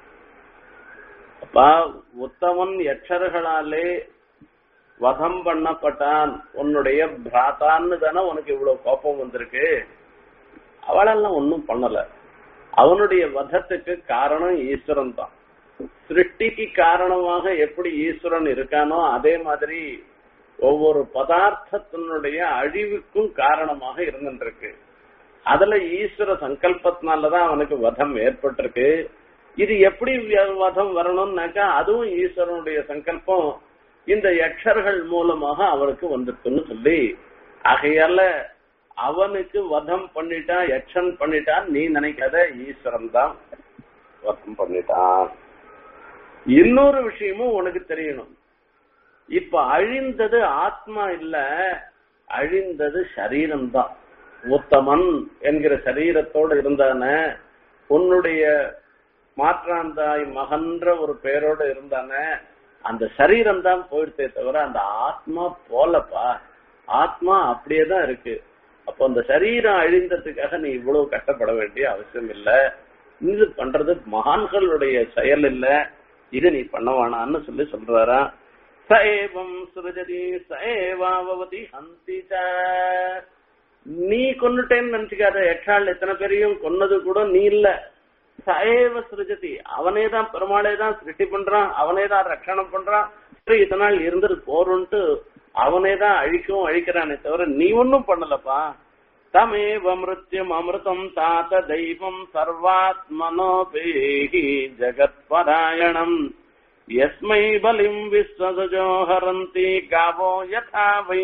அப்பா உத்தமன் யட்சர்களாலே வதம் பண்ணப்பட்டான் உன்னுடைய பிராத்தான்னு தானே உனக்கு இவ்வளவு கோபம் வந்திருக்கு அவளெல்லாம் ஒன்னும் பண்ணல அவனுடைய வதத்துக்கு காரணம் ஈஸ்வரன் தான் சிருஷ்டிக்கு காரணமாக எப்படி ஈஸ்வரன் இருக்கானோ அதே மாதிரி ஒவ்வொரு பதார்த்தத்தினுடைய அழிவுக்கும் காரணமாக இருந்துருக்கு அதுல ஈஸ்வர சங்கல்பத்தினாலதான் அவனுக்கு வதம் ஏற்பட்டிருக்கு இது எப்படி வதம் வரணும்னாக்கா அதுவும் ஈஸ்வரனுடைய சங்கல்பம் இந்த யக்ஷர்கள் மூலமாக அவருக்கு வந்துருக்குன்னு சொல்லி ஆகையால அவனுக்கு வதம் பண்ணிட்டான் யக்ஷன் பண்ணிட்டான் நீ நினைக்காத ஈஸ்வரன் தான் வதம் பண்ணிட்டான் இன்னொரு விஷயமும் உனக்கு தெரியணும் இப்ப அழிந்தது ஆத்மா இல்ல அழிந்தது சரீரம் தான் உத்தமன் என்கிற சரீரத்தோடு இருந்தான உன்னுடைய மாற்றாந்தாய் மகன்ற ஒரு பெயரோடு இருந்தான அந்த சரீரம் தான் போயிடுத்தே தவிர அந்த ஆத்மா போலப்பா ஆத்மா அப்படியே தான் இருக்கு அப்போ அந்த சரீரம் அழிந்ததுக்காக நீ இவ்வளவு கஷ்டப்பட வேண்டிய அவசியம் இல்ல இது பண்றது மகான்களுடைய செயல் இல்ல இது நீ பண்ண வேணான்னு சொல்லி சொல்றாரா சஏவம் சுரஜதி சஏவாவதி ஹந்தி நீ கொன்னுட்டேன்னு நினைச்சுக்காத யக்ஷால் எத்தனை பேரையும் கொன்னது கூட நீ இல்ல சஏவ சுரஜதி அவனே தான் பெருமாளே தான் சிருஷ்டி பண்றான் அவனே தான் ரட்சணம் பண்றான் சரி இதனால் இருந்தது போறோன்ட்டு அவனே தான் அழிக்கவும் அழிக்கிறானே தவிர நீ ஒன்னும் பண்ணலப்பா தமேவ மிருத்யம் அமிர்தம் தாத்த தெய்வம் சர்வாத்மனோபேஹி ஜகத்பராயணம் யஸ்மை பலிம் விஸ்வசஜோ ஹரந்தி காவோ யதா வை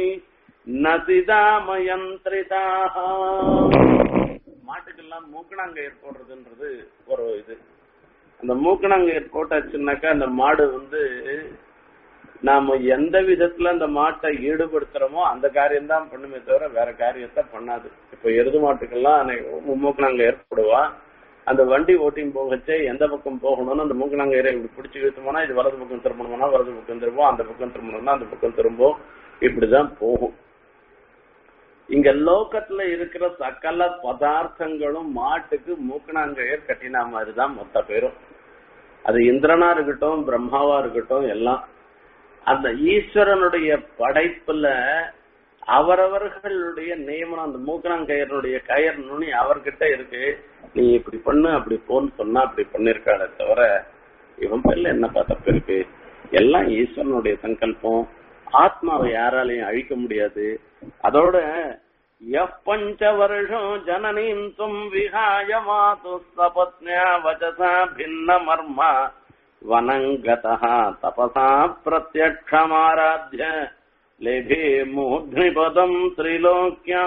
நசிதாமயந்திரிதாக மாட்டுக்கெல்லாம் மூக்கணாங்கயிர் போடுறதுன்றது ஒரு இது அந்த மூக்கணாங்கயிர் போட்டாச்சுன்னாக்கா அந்த மாடு வந்து நாம எந்த விதத்துல அந்த மாட்டை ஈடுபடுத்துறோமோ அந்த காரியம் தான் பண்ணுமே தவிர வேற காரியத்தை பண்ணாது இப்ப எருது மாட்டுக்கெல்லாம் மூக்கணாங்கயிர் போடுவா அந்த வண்டி ஓட்டிங் போகச்சே எந்த பக்கம் போகணும்னு அந்த மூக்கணாங்கயிரை இப்படி பிடிச்சி இழுத்தோம்னா இது வலது பக்கம் திரும்பணும்னா வலது பக்கம் திரும்பும் அந்த பக்கம் திரும்பணும்னா அந்த பக்கம் திரும்பும் இப்படிதான் போகும் இங்க லோக்கத்துல இருக்கிற சகல பதார்த்தங்களும் மாட்டுக்கு மூக்கணாங்கயிர் கட்டினா மாதிரிதான் மொத்த பேரும் அது இந்திரனா இருக்கட்டும் பிரம்மாவா இருக்கட்டும் எல்லாம் அந்த ஈஸ்வரனுடைய படைப்புல அவரவர்களுடைய நியமனம் அந்த மூக்கணாங்கயிறுடைய கயிறு நுனி அவர்கிட்ட இருக்கு நீ இப்படி பண்ணு அப்படி போன்னு சொன்னா அப்படி பண்ணிருக்காளே தவிர இவன் பேர்ல என்னப்பா தப்பு இருக்கு எல்லாம் ஈஸ்வரனுடைய சங்கல்பம் ஆத்மாவை யாராலையும் அழிக்க முடியாது அதோட பஞ்ச வருஷம் ஜனனீம் தும் விஹாய மாது சபத்னியா வச்சசா பின்ன மர்மா வனங்கதா தபசா பிரத்யக்ஷமாராத்ய லேபே மூர்த்னிபதம் திரிலோக்கியா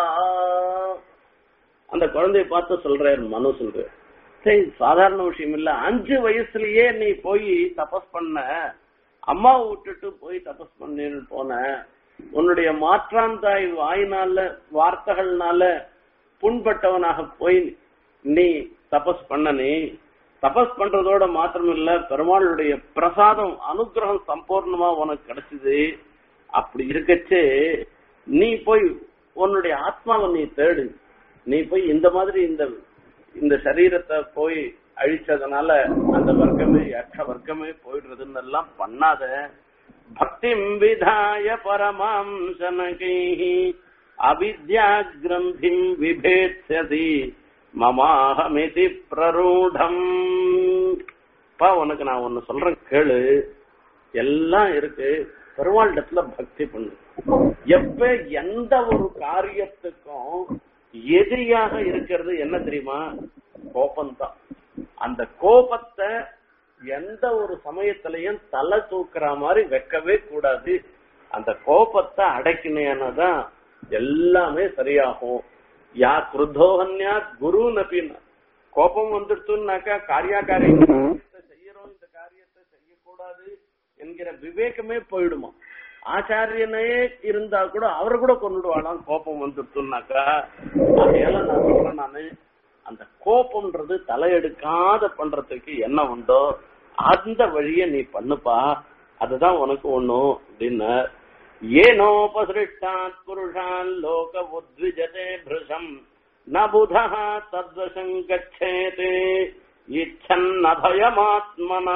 அந்த குழந்தைய பார்த்து சொல்றாரு மனு சொல்ற சரி சாதாரண விஷயம் இல்ல அஞ்சு வயசுலயே நீ போய் தபஸ் பண்ண அம்மாவை விட்டுட்டு போய் தபஸ் பண்ணேன்னு போன உன்னுடைய மாற்றாந்தாய் வாயினால வார்த்தைகள்னால புண்பட்டவனாக போய் நீ தபஸ் பண்ண நீ தபஸ் பண்றதோட மாத்திரம் இல்ல பெருமாளுடைய பிரசாதம் அனுகிரகம் சம்பூர்ணமா உனக்கு கிடைச்சது அப்படி இருக்கச்சே நீ போய் உன்னுடைய ஆத்மாவை நீ தேடு நீ போய் இந்த மாதிரி இந்த இந்த சரீரத்தை போய் அழிச்சதுனால அந்த வர்க்கமே யக்ஷ வர்க்கமே போயிடுறதுன்னு எல்லாம் பண்ணாத பக்திம் விதாய பரமாம் சனகை அவித்யா கிரந்திம் விபேத்யதி மமாஹமிதி பிரரூடம் பா உனக்கு நான் ஒன்னு சொல்றேன் கேளு எல்லாம் இருக்கு பெருமாளிடத்துல பக்தி பண்ணு எப்ப எந்த ஒரு காரியத்துக்கும் எதிரியாக இருக்கிறது என்ன தெரியுமா கோபம்தான் அந்த கோபத்தை எந்த ஒரு சமயத்திலையும் தலை தூக்குற மாதிரி வைக்கவே கூடாது அந்த கோபத்தை அடக்கினேனாதான் எல்லாமே சரியாகும் யா குருதோகன்யா குரு நபின் கோபம் வந்துடுச்சுன்னாக்கா காரியாக்காரியம் செய்யறோம் இந்த காரியத்தை செய்யக்கூடாது என்கிற விவேகமே போயிடுமா ஆச்சாரியனே இருந்தா கூட அவரை கூட கொண்டுடுவாளாம் கோபம் வந்துடுச்சுன்னாக்கா அதையெல்லாம் நான் சொல்றேன் நானு அந்த கோபம்ன்றது தலையெடுக்காத பண்றதுக்கு என்ன உண்டோ அந்த வழிய நீ பண்ணுப்பா அதுதான் உனக்கு ஒண்ணும் அப்படின்னு ஏனோபசிருஷ்டாத் புருஷான் லோக உத்விஜதே பிருஷம் ந புதா தத்வசம் கச்சேதே இச்சன்னபயமாத்மனா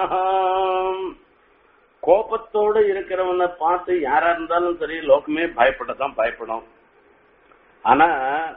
கோபத்தோடு இருக்கிறவனை பார்த்து யாரா இருந்தாலும் சரி லோகமே பயப்படத்தான் பயப்படும் ஆனா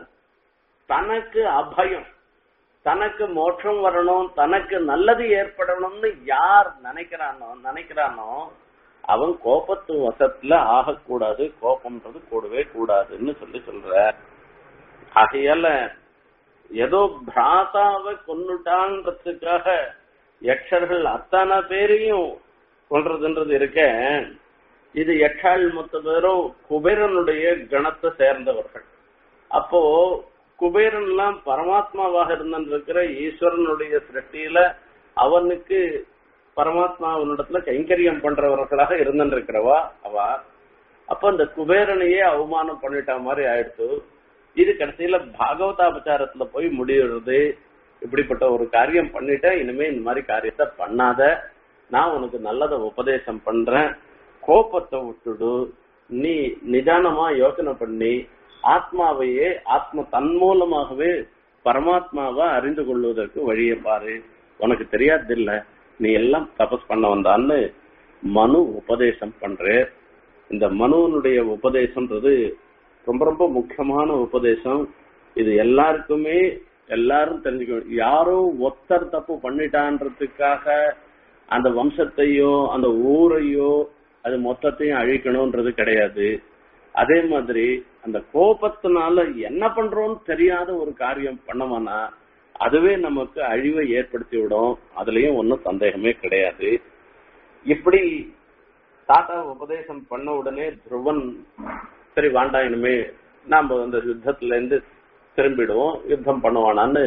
தனக்கு அபயம் தனக்கு மோட்சம் வரணும் தனக்கு நல்லது ஏற்படணும்னு யார் நினைக்கிறானோ நினைக்கிறானோ அவன் கோபத்து வசத்துல ஆகக்கூடாது கோபம்ன்றது கூடவே கூடாதுன்னு சொல்லி சொல்ற ஆகையால ஏதோ பிராதாவை கொன்னுட்டான்றதுக்காக யக்ஷர்கள் அத்தனை பேரையும் கொல்றதுன்றது இருக்க இது யக்ஷாள் மொத்த பேரும் குபேரனுடைய கணத்தை சேர்ந்தவர்கள் அப்போ குபேரன்லாம் பரமாத்மாவாக இருந்திருக்கிற ஈஸ்வரனுடைய சிருஷ்டியில அவனுக்கு பரமாத்மாவினிடத்துல கைங்கரியம் பண்றவர்களாக இருந்திருக்கிறவா அவ அப்ப அந்த குபேரனையே அவமானம் பண்ணிட்ட மாதிரி ஆயிடுத்து இது கடைசியில பாகவதாபச்சாரத்துல போய் முடியுறது இப்படிப்பட்ட ஒரு காரியம் பண்ணிட்டேன் இனிமே இந்த மாதிரி காரியத்தை பண்ணாத நான் உனக்கு நல்லத உபதேசம் பண்றேன் கோபத்தை விட்டுடு நீ நிதானமா யோசனை பண்ணி ஆத்மாவையே ஆத்ம தன் மூலமாகவே பரமாத்மாவை அறிந்து கொள்வதற்கு வழியை பாரு உனக்கு தெரியாது இல்ல நீ எல்லாம் தபஸ் பண்ண வந்தான்னு மனு உபதேசம் பண்ற இந்த மனுவனுடைய உபதேசம்ன்றது ரொம்ப ரொம்ப முக்கியமான உபதேசம் இது எல்லாருக்குமே எல்லாரும் தெரிஞ்சுக்கணும் யாரோ ஒத்தர் தப்பு பண்ணிட்டான்றதுக்காக அந்த வம்சத்தையோ அந்த ஊரையோ அது மொத்தத்தையும் அழிக்கணும்ன்றது கிடையாது அதே மாதிரி அந்த கோபத்தினால என்ன பண்றோம்னு தெரியாத ஒரு காரியம் பண்ணோம்னா அதுவே நமக்கு அழிவை ஏற்படுத்தி விடும் அதுலயும் ஒன்னும் சந்தேகமே கிடையாது இப்படி தாத்தா உபதேசம் பண்ண உடனே துருவன் சரி வேண்டாம் இனிமே நாம அந்த யுத்தத்துல இருந்து திரும்பிடுவோம் யுத்தம் பண்ணுவானான்னு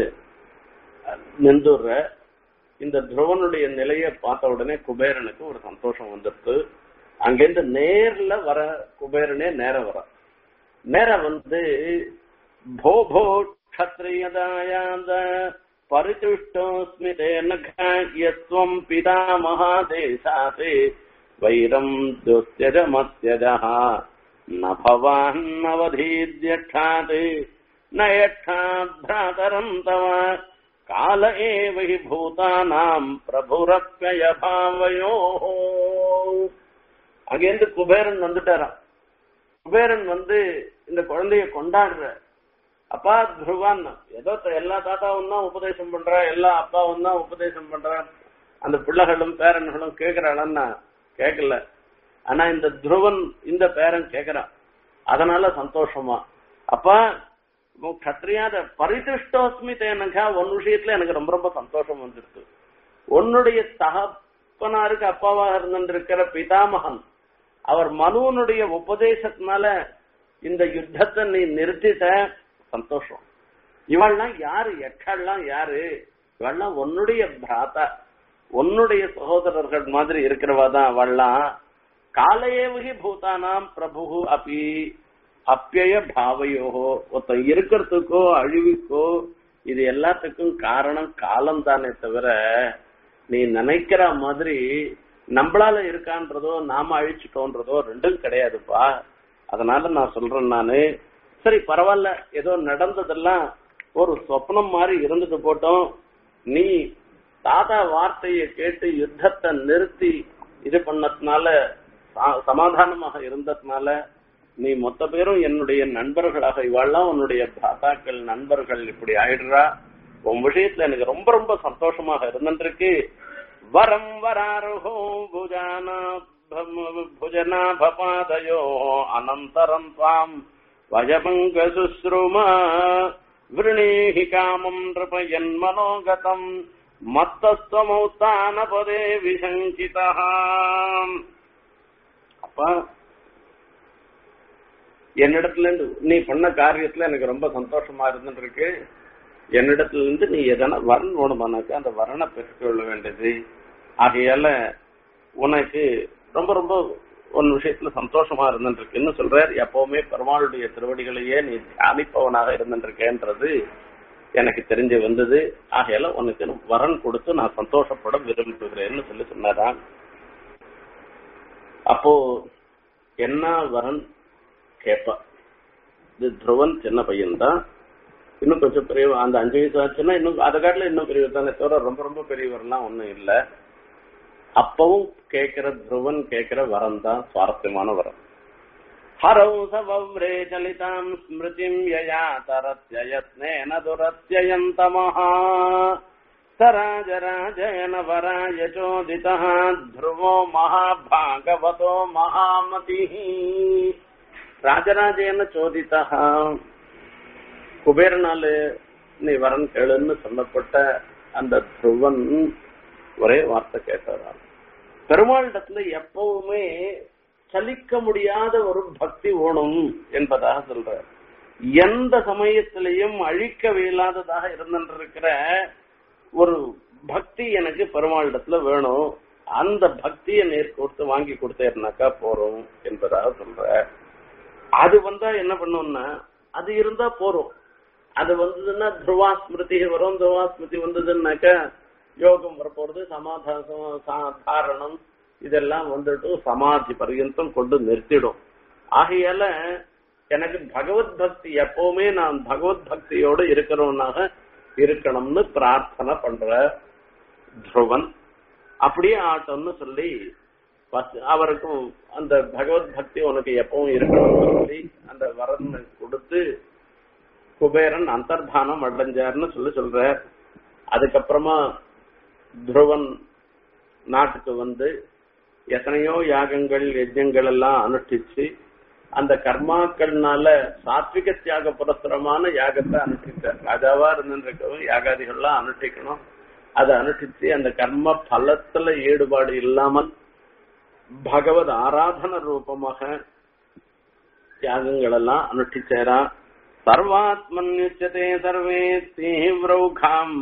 நின்றுற இந்த துருவனுடைய நிலையை பார்த்த உடனே குபேரனுக்கு ஒரு சந்தோஷம் வந்துடுது அங்கிருந்து நேர்ல வர குபேரனே நேர வர நேர வந்து भो भो क्षत्रियदायाद परितुष्टोऽस्मि तेन यस्त्वम् पिता महादेशात् वैरम् दुस्त्यजमत्यजः न भवान्नवधीद्यक्षात् न यक्षात् भ्रातरम् तव काल एव हि भूतानाम् प्रभुरप्ययभावयोः அங்கேருந்து குபேரன் வந்துட்டாராம் குபேரன் வந்து இந்த குழந்தைய கொண்டாடுற அப்பா துருவான் ஏதோ த- எல்லா தாத்தாவும் தான் உபதேசம் பண்றா எல்லா அப்பாவும் தான் உபதேசம் பண்றா அந்த பிள்ளைகளும் பேரன்களும் கேக்குறாளன்னா கேட்கல ஆனா இந்த துருவன் இந்த பேரன் கேக்குறான் அதனால சந்தோஷமா அப்பா உன் கத்திரியாத பரிதிருஷ்டோஸ்மி தேனக்கா உன் விஷயத்துல எனக்கு ரொம்ப ரொம்ப சந்தோஷம் வந்துருக்கு உன்னுடைய தகப்பனாருக்கு அப்பாவாக இருந்திருக்கிற பிதாமகன் அவர் மனுவனுடைய உபதேசத்தினால இந்த யுத்தத்தை நீ நிறுத்திட்ட சந்தோஷம் இவள்லாம் யாரு எக்காள்லாம் யாரு இவள்லாம் உன்னுடைய பிராத்தா உன்னுடைய சகோதரர்கள் மாதிரி இருக்கிறவா தான் அவள்லாம் காலையேவகி பூதானாம் பிரபு அப்பி அப்பிய பாவையோகோ ஒருத்தன் இருக்கிறதுக்கோ அழிவுக்கோ இது எல்லாத்துக்கும் காரணம் காலம் தானே தவிர நீ நினைக்கிற மாதிரி நம்மளால இருக்கான்றதோ நாம அழிச்சிட்டோன்றதோ ரெண்டும் கிடையாதுப்பா அதனால நான் சொல்றேன் நானு சரி பரவாயில்ல ஏதோ நடந்ததெல்லாம் ஒரு சொப்னம் மாதிரி இருந்துட்டு போட்டோம் நீ தாத்தா வார்த்தையை கேட்டு யுத்தத்தை நிறுத்தி இது பண்ணதுனால சா- சமாதானமாக இருந்ததுனால நீ மொத்த பேரும் என்னுடைய நண்பர்களாக இவாள்லாம் உன்னுடைய தாத்தாக்கள் நண்பர்கள் இப்படி ஆயிடுறா உன் விஷயத்துல எனக்கு ரொம்ப ரொம்ப சந்தோஷமாக இருந்திருக்கு வரம் வராருஹோ புஜானா புஜனா பபாதயோ அனந்தரம் தாம் வஜபங்க சுஸ்ருமா விருணீஹி காமம் நிருபயன் மனோகதம் மத்தஸ்வமௌத்தான பதே விசங்கிதா அப்பா என்னிடத்துல இருந்து நீ பண்ண காரியத்துல எனக்கு ரொம்ப சந்தோஷமா இருந்துட்டு இருக்கு என்னிடத்துல இருந்து நீ எதனா வரன் வேணுமானாக்கா அந்த வரனை பெற்றுக்கொள்ள வேண்டியது ஆகையால உனக்கு ரொம்ப ரொம்ப ஒரு விஷயத்துல சந்தோஷமா இருந்துட்டு இருக்குன்னு சொல்றார் எப்பவுமே பெருமாளுடைய திருவடிகளையே நீ தியானிப்பவனாக இருந்துட்டு இருக்கேன்றது எனக்கு தெரிஞ்சு வந்தது ஆகையால உனக்கு வரன் கொடுத்து நான் சந்தோஷப்பட விரும்புகிறேன்னு சொல்லி சொன்னாராம் அப்போ என்ன வரன் கேட்பா இது துருவன் சின்ன பையன்தான் இன்னும் கொஞ்சம் பெரியவர் அந்த அஞ்சு வயசு ஆச்சுன்னா இன்னும் அதை காட்டில இன்னும் பெரியவர் தானே தவிர ரொம்ப ரொம்ப பெரியவர்லாம் ஒண்ணும் இல்ல அப்பவும் கேட்கிற துருவன் கேட்கிற வரம் தான் சுவாரஸ்யமான வரம் ஹரௌ சவவ்ரே சலிதாம் ஸ்மிருதிம் யயா தரத்யயத்னேன துரத்யயந்தமஹா சராஜராஜயன வராய சோதிதः ध्रुवो महाभागवतो महामतिः ராஜராஜேன சோதிதா குபேரனால நீ வரன் கேளுன்னு சொல்லப்பட்ட அந்த துருவன் ஒரே வார்த்தை கேட்டாராம் பெருமாளிடத்துல எப்பவுமே சலிக்க முடியாத ஒரு பக்தி வேணும் என்பதாக சொல்ற எந்த சமயத்திலையும் அழிக்க இயலாததாக இருந்திருக்கிற ஒரு பக்தி எனக்கு பெருமாளிடத்துல வேணும் அந்த பக்தியை நேர் கொடுத்து வாங்கி கொடுத்தேன்னாக்கா போறோம் என்பதாக சொல்ற அது வந்தா என்ன பண்ணும்னா அது இருந்தா போறோம் அது வந்ததுன்னா துருவா ஸ்மிருதி வரும் துருவா ஸ்மிருதி வந்ததுன்னாக்கா யோகம் வரப்போறது சமாதானம் தாரணம் இதெல்லாம் வந்துட்டு சமாதி பர்யந்தம் கொண்டு நிறுத்திடும் ஆகையால எனக்கு பகவத் பக்தி எப்பவுமே நான் பகவத் பக்தியோடு இருக்கிறவனாக இருக்கணும்னு பிரார்த்தனை பண்ற துருவன் அப்படியே ஆட்டம்னு சொல்லி அவருக்கும் அந்த பகவத் பக்தி உனக்கு எப்பவும் இருக்கணும்னு சொல்லி அந்த வரன் கொடுத்து குபேரன் அந்தர்தானம் அடைஞ்சார்னு சொல்லி சொல்ற அதுக்கப்புறமா துருவன் நாட்டுக்கு வந்து எத்தனையோ யாகங்கள் யஜ்யங்கள் எல்லாம் அனுஷ்டிச்சு அந்த கர்மாக்கள்னால சாத்விக தியாக புரஸ்தரமான யாகத்தை அனுஷ்டிச்சார் ராஜாவா இருந்திருக்கவும் யாகாதிகள்லாம் அனுஷ்டிக்கணும் அதை அனுஷ்டிச்சு அந்த கர்ம பலத்துல ஈடுபாடு இல்லாமல் பகவத் ஆராதன ரூபமாக தியாகங்கள் எல்லாம் அனுஷ்டிச்சாரா சர்வாத்மன்யுச்சதே சர்வே தீவிரௌகாம்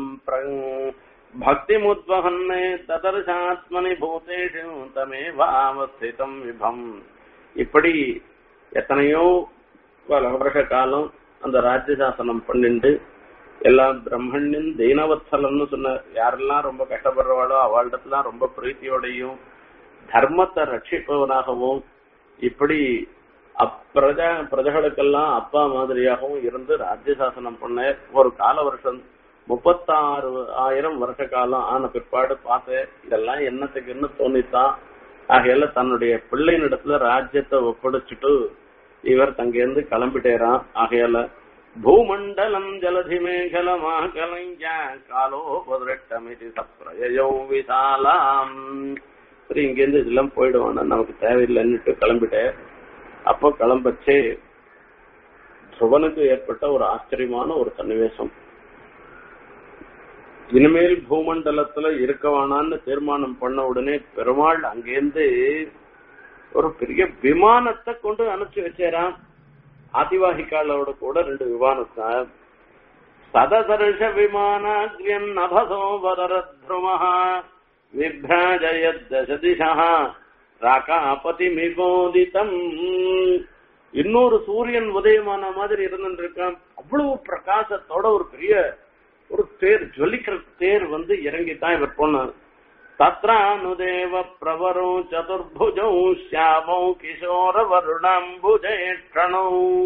பக்தி முத்வகன் ததர்ஷாத்மனி பூதேஷு தமேவாவஸ்திதம் விபம் இப்படி எத்தனையோ வருஷ காலம் அந்த ராஜ்யசாசனம் பண்ணிண்டு எல்லா பிரம்மண்யன் தெய்னவத்சலம்னு சொன்ன யாரெல்லாம் ரொம்ப கஷ்டப்படுறவாளோ அவளிடத்துலாம் ரொம்ப பிரீத்தியோடையும் தர்மத்தை ரட்சிப்பவனாகவும் இப்படி அப்பிரஜா பிரஜகளுக்கெல்லாம் அப்பா மாதிரியாகவும் இருந்து ராஜ்யசாசனம் பண்ண ஒரு கால வருஷம் முப்பத்தாறு ஆயிரம் வருஷ காலம் ஆன பிற்பாடு பார்த்தேன் இதெல்லாம் என்னத்துக்குன்னு தோணித்தான் ஆகையால தன்னுடைய பிள்ளையினிடத்துல ராஜ்யத்தை ஒப்படைச்சிட்டு இவர் தங்கிருந்து கிளம்பிட்டேரான் ஆகையால பூமண்டலம் ஜலதி மேகலமாகலைஞ்சா காலோ பதிரெட்டமிதி சப்ரயோ விசாலாம் சரி இங்கிருந்து இதெல்லாம் போயிடுவானா நமக்கு தேவையில்லைன்னுட்டு கிளம்பிட்டேன் அப்போ கிளம்பச்சே துருவனுக்கு ஏற்பட்ட ஒரு ஆச்சரியமான ஒரு சன்னிவேசம் இனிமேல் பூமண்டலத்துல இருக்க வேணான்னு தீர்மானம் பண்ண உடனே பெருமாள் அங்கேருந்து ஒரு பெரிய விமானத்தை கொண்டு அனுப்பிச்சு வச்சேரான் ஆதிவாகிகாலோட கூட ரெண்டு விமானத்தை சதசர்ஷ விமானாகிரியன் நபசோ வரத்ருமஹா விப்ராஜயத் திசா ராகாபதி மிகோதிதம் இன்னொரு சூரியன் உதயமான மாதிரி இருந்துருக்கான் அவ்வளவு பிரகாசத்தோட ஒரு பெரிய ஒரு தேர் ஜொலிக்கிற தேர் வந்து இறங்கித்தான் இவர் போனார் தத்ரானுதேவ பிரவரோ சதுர்புஜௌ ஷியாமௌ கிஷோர வருணாம்புஜேஷணௌ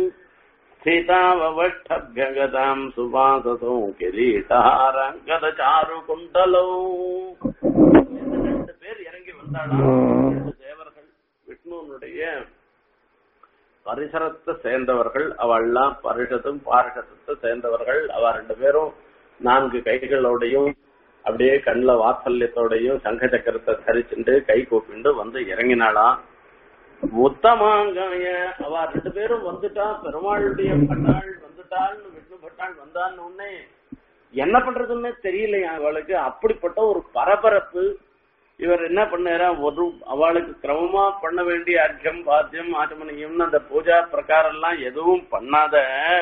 ஸ்திதாவஷ்டபியகதாம் சுவாசசோ கிரீட்டாரங்கத சாரு குண்டலௌ ரெண்டு பேர் இறங்கி வந்தாலும் ரெண்டு தேவர்கள் விஷ்ணுனுடைய பரிசரத்தை சேர்ந்தவர்கள் அவள்லாம் பரிஷத்தும் பாரிஷத்தை சேர்ந்தவர்கள் அவ ரெண்டு பேரும் நான்கு கைகளோடையும் அப்படியே கண்ணுல வாத்சல்யத்தோடையும் சங்க சக்கரத்தை தரிச்சுண்டு கை கூப்பிண்டு வந்து இறங்கினாளாம் உத்தமாங்காய அவ ரெண்டு பேரும் வந்துட்டா பெருமாளுடைய பட்டாள் வந்துட்டாள்னு விஷ்ணு பட்டாள் வந்தான்னு உடனே என்ன பண்றதுன்னு தெரியலையா அவளுக்கு அப்படிப்பட்ட ஒரு பரபரப்பு இவர் என்ன பண்ணாரா ஒரு அவளுக்கு கிரமமா பண்ண வேண்டிய அர்க்கம் பாத்தியம் ஆச்சமனியம்னு அந்த பூஜா பிரகாரம் எல்லாம் எதுவும் பண்ணாத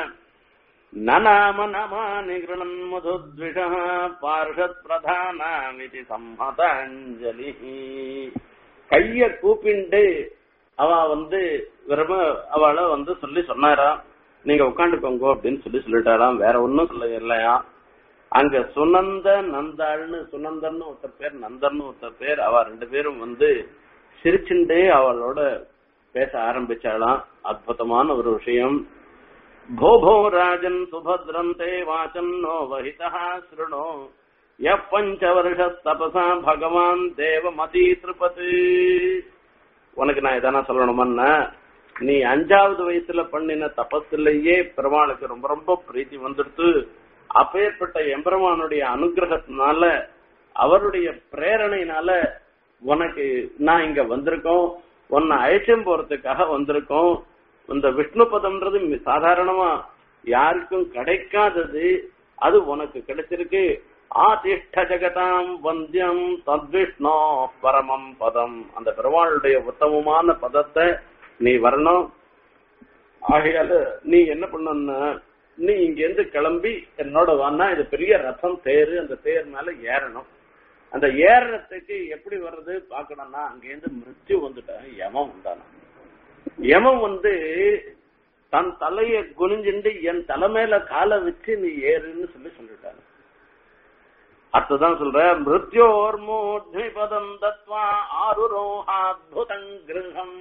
நநாம நமா நிகிருணன் மதுத்விஷ பார்ஷத் பிரதானாமிதி சம்மதாஞ்சலி கைய கூப்பிண்டு அவ வந்து விரும்ப அவளை வந்து சொல்லி சொன்னாராம் நீங்க உட்காந்துக்கோங்க அப்படின்னு சொல்லி சொல்லிட்டாராம் வேற ஒன்னும் சொல்ல இல்லையா அங்க சுனந்த நந்தாள்னு சுனந்தன்னு ஒருத்தர் பேர் நந்தன்னு ஒருத்தர் பேர் அவ ரெண்டு பேரும் வந்து சிரிச்சுண்டே அவளோட பேச ஆரம்பிச்சாலாம் அற்புதமான ஒரு விஷயம் भो भो राजन् सुभद्रम् ते वाचन्नो वहितः शृणु यः பஞ்சவருஷத்தபசா பகவான் தேவமதி திருப்பதி உனக்கு நான் எதனா சொல்லணுமன்னா நீ அஞ்சாவது வயசுல பண்ணின தபத்திலேயே பெருமாளுக்கு ரொம்ப ரொம்ப பிரீத்தி வந்துடுத்து அப்பேற்பட்ட எம்பெருமானுடைய அனுகிரகத்தினால அவருடைய பிரேரணையினால உனக்கு நான் இங்க வந்திருக்கோம் உன்னை அழைச்சும் போறதுக்காக வந்திருக்கோம் இந்த விஷ்ணு பதம்ன்றது மி- சாதாரணமா யாருக்கும் கிடைக்காதது அது உனக்கு கிடைச்சிருக்கு ஆதிஷ்ட ஜெகதாம் வந்தியம் தத்விஷ்ணோ பரமம் பதம் அந்த பெருமாளுடைய உத்தமமான பதத்தை நீ வரணும் ஆகையால நீ என்ன பண்ணணும்னா நீ இங்க இருந்து கிளம்பி என்னோட வான்னா இது பெரிய ரதம் தேரு அந்த தேர் மேல ஏறணும் அந்த ஏறுறதுக்கு எப்படி வர்றது பாக்கணும்னா அங்க இருந்து மிருத்யு வந்துட்டான் யமம் வந்தானா யமம் வந்து தன் தலைய குனிஞ்சுண்டு என் தலை மேல காலை வச்சு நீ ஏறுன்னு சொல்லி சொல்லிட்டாங்க அர்த்ததான் சொல்ற மிருத்யோர் மூர்த்தி பதம் தத்வா ஆருரோஹாத்புதம் கிரகம்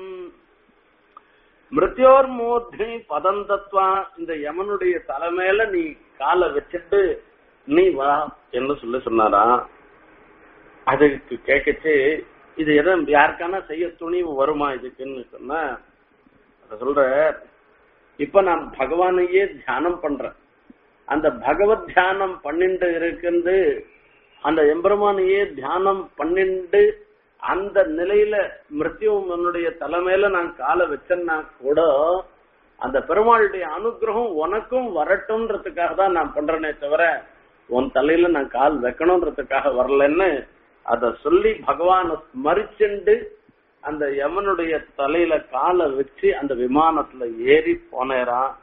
மிருத்யோர் மூர்த்தி பதம் தத்வா இந்த யமனுடைய தலை மேல நீ காலை வச்சுட்டு நீ வா என்று சொல்லி சொன்னாரா அதுக்கு கேட்கச்சு இது எதை யாருக்கான செய்ய துணிவு வருமா இதுக்குன்னு சொன்னா அத சொல்ற இப்ப நான் பகவானையே தியானம் பண்றேன் அந்த பகவத் தியானம் பண்ணிண்டு இருக்குது அந்த எம்பெருமானையே தியானம் பண்ணிண்டு அந்த நிலையில மிருத்யுவனுடைய தலைமையில நான் காலை வச்சேன்னா கூட அந்த பெருமாளுடைய அனுகிரகம் உனக்கும் வரட்டும்ன்றதுக்காக தான் நான் பண்றேனே தவிர உன் தலையில நான் கால் வைக்கணும்ன்றதுக்காக வரலன்னு அத சொல்லி பகவானை ஸ்மரிச்சுண்டு அந்த யமனுடைய தலையில காலை வச்சு அந்த விமானத்துல ஏறி போனேரான்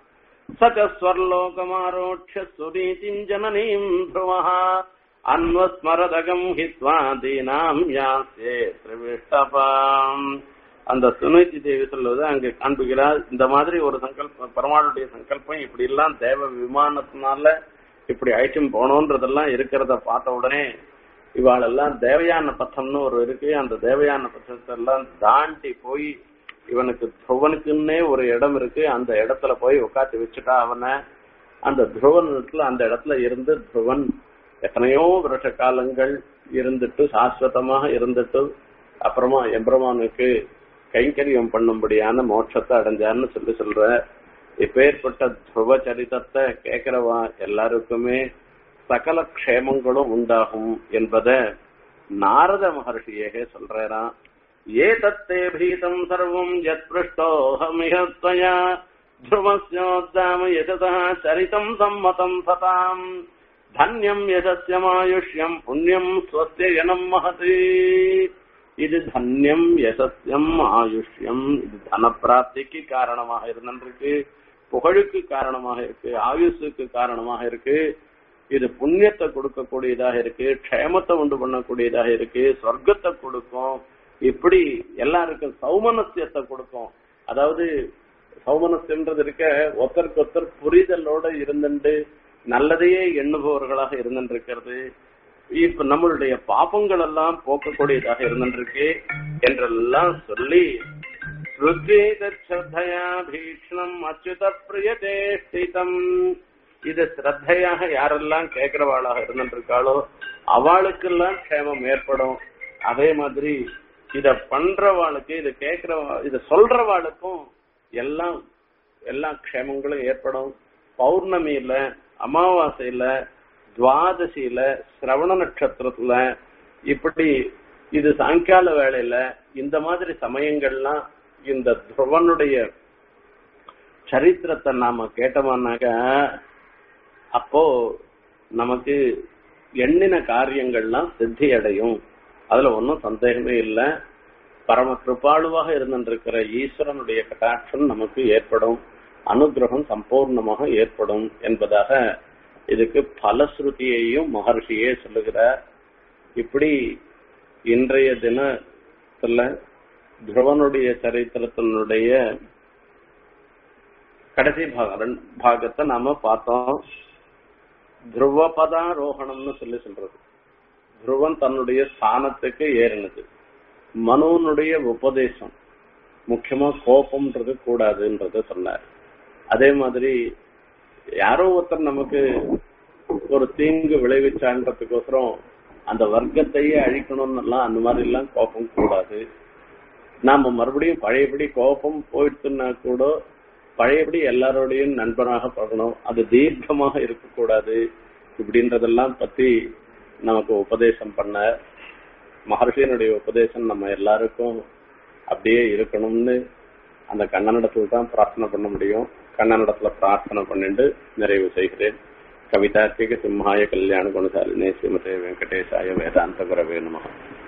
சகஸ்வர்லோகமாரோட்ச சுரீதிம் ஜனனீம் ப்ருவஹா அன்வஸ்மரதகம் ஹித்வா தீனாம் யாசே திரிவிஷ்டபாம் அந்த சுனிதி தேவி சொல்லுவது அங்க காண்பிக்கிறார் இந்த மாதிரி ஒரு சங்கல்பம் பெருமாளுடைய சங்கல்பம் இப்படி எல்லாம் தேவ விமானத்தினால இப்படி அழைச்சும் போனோன்றதெல்லாம் இருக்கிறத பார்த்த உடனே இவாளெல்லாம் தேவயான பத்தம்னு ஒரு இருக்கு அந்த தேவயான பத்தத்தை எல்லாம் தாண்டி போய் இவனுக்கு துருவனுக்குன்னே ஒரு இடம் இருக்கு அந்த இடத்துல போய் உட்காந்து வச்சுட்டா அவனை அந்த துருவனத்துல அந்த இடத்துல இருந்து துருவன் எத்தனையோ வருஷ காலங்கள் இருந்துட்டு சாஸ்வதமாக இருந்துட்டு அப்புறமா எம்பிரமானுக்கு கைங்கரியம் பண்ணும்படியான மோட்சத்தை அடைஞ்சான்னு சொல்லி சொல்ற இப்பேற்பட்ட துருவ சரிதத்தை கேட்கிறவா எல்லாருக்குமே சகல க்ஷேமங்களும் உண்டாகும் என்பத நாரத மகர்ஷியே சொல்றாராம் ஏதத்தே பீதம் சர்வம் யத் பிருஷ்டோஹமிஹ त्वया ध्रुवस्योद्दाम यशतः चरितम् सम्मतम् सताम् धन्यम् यशस्यमायुष्यम् पुण्यम् स्वस्य जनम् महति இது தன்யம் யசஸ்யம் ஆயுஷ்யம் இது தன பிராப்திக்கு காரணமாக இருந்திருக்கு புகழுக்கு காரணமாக இருக்கு ஆயுஷுக்கு காரணமாக இருக்கு இது புண்ணியத்தை கொடுக்கக்கூடியதாக இருக்கு க்ஷேமத்தை உண்டு பண்ணக்கூடியதாக இருக்கு சொர்க்கத்தை கொடுக்கும் இப்படி எல்லாருக்கும் சௌமனசியத்தை கொடுக்கும் அதாவது சௌமனசியம்ன்றது இருக்க ஒருத்தருக்கு ஒருத்தர் புரிதலோட இருந்துட்டு நல்லதையே எண்ணுபவர்களாக இருந்திருக்கிறது இப்ப நம்மளுடைய பாபங்கள் எல்லாம் போக்கக்கூடியதாக இருந்திருக்கு என்றெல்லாம் சொல்லி ஸ்ருத்வேதயா பீக்ஷணம் அச்சுத பிரியதேஷ்டிதம் இது ஸ்ரத்தையாக யாரெல்லாம் கேட்கிறவாளாக இருந்திருக்காளோ அவளுக்கெல்லாம் க்ஷேமம் ஏற்படும் அதே மாதிரி இத பண்றவாளுக்கு இத கேட்கிறவா இத சொல்றவாளுக்கும் எல்லாம் எல்லா க்ஷேமங்களும் ஏற்படும் பௌர்ணமியில அமாவாசையில துவாதசியில சிரவண நட்சத்திரத்துல இப்படி இது சாயங்கால வேளையில இந்த மாதிரி சமயங்கள்லாம் இந்த துருவனுடைய சரித்திரத்தை நாம கேட்டோம்னாக்க அப்போ நமக்கு எண்ணின காரியங்கள்லாம் சித்தி அடையும் அதுல ஒன்றும் சந்தேகமே இல்லை பரம கிருபாளுவாக இருந்திருக்கிற ஈஸ்வரனுடைய கட்டாட்சம் நமக்கு ஏற்படும் அனுகிரகம் சம்பூர்ணமாக ஏற்படும் என்பதாக இதுக்கு பலஸ்ருதியையும் மகர்ஷியே சொல்லுகிறார் இப்படி இன்றைய தினத்துல துருவனுடைய சரித்திரத்தினுடைய கடைசி பாகம் பாகத்தை நாம பார்த்தோம் துருவபதாரோகணம்னு சொல்லி சொல்றது துருவன் தன்னுடைய ஸ்தானத்துக்கு ஏறினது மனுவனுடைய உபதேசம் முக்கியமா கோபம்ன்றது கூடாதுன்றத சொன்னார் அதே மாதிரி யாரோ ஒருத்தர் நமக்கு ஒரு தீங்கு விளைவிச்சான்றதுக்கோசரம் அந்த வர்க்கத்தையே அழிக்கணும்னு எல்லாம் அந்த மாதிரி எல்லாம் கோபம் கூடாது நாம மறுபடியும் பழையபடி கோபம் போயிடுச்சுன்னா கூட பழையபடி எல்லாரோடையும் நண்பனாக பழகணும் அது தீர்க்கமாக இருக்கக்கூடாது இப்படின்றதெல்லாம் பத்தி நமக்கு உபதேசம் பண்ண மகர்ஷியனுடைய உபதேசம் நம்ம எல்லாருக்கும் அப்படியே இருக்கணும்னு அந்த கண்ணனிடத்துல தான் பிரார்த்தனை பண்ண முடியும் கண்ணனிடத்துல பிரார்த்தனை பண்ணிட்டு நிறைவு செய்கிறேன் கவிதார்த்திக சிம்ஹாய கல்யாண குணசாலினே ஸ்ரீமதே வெங்கடேசாய வேதாந்த குரவே நமः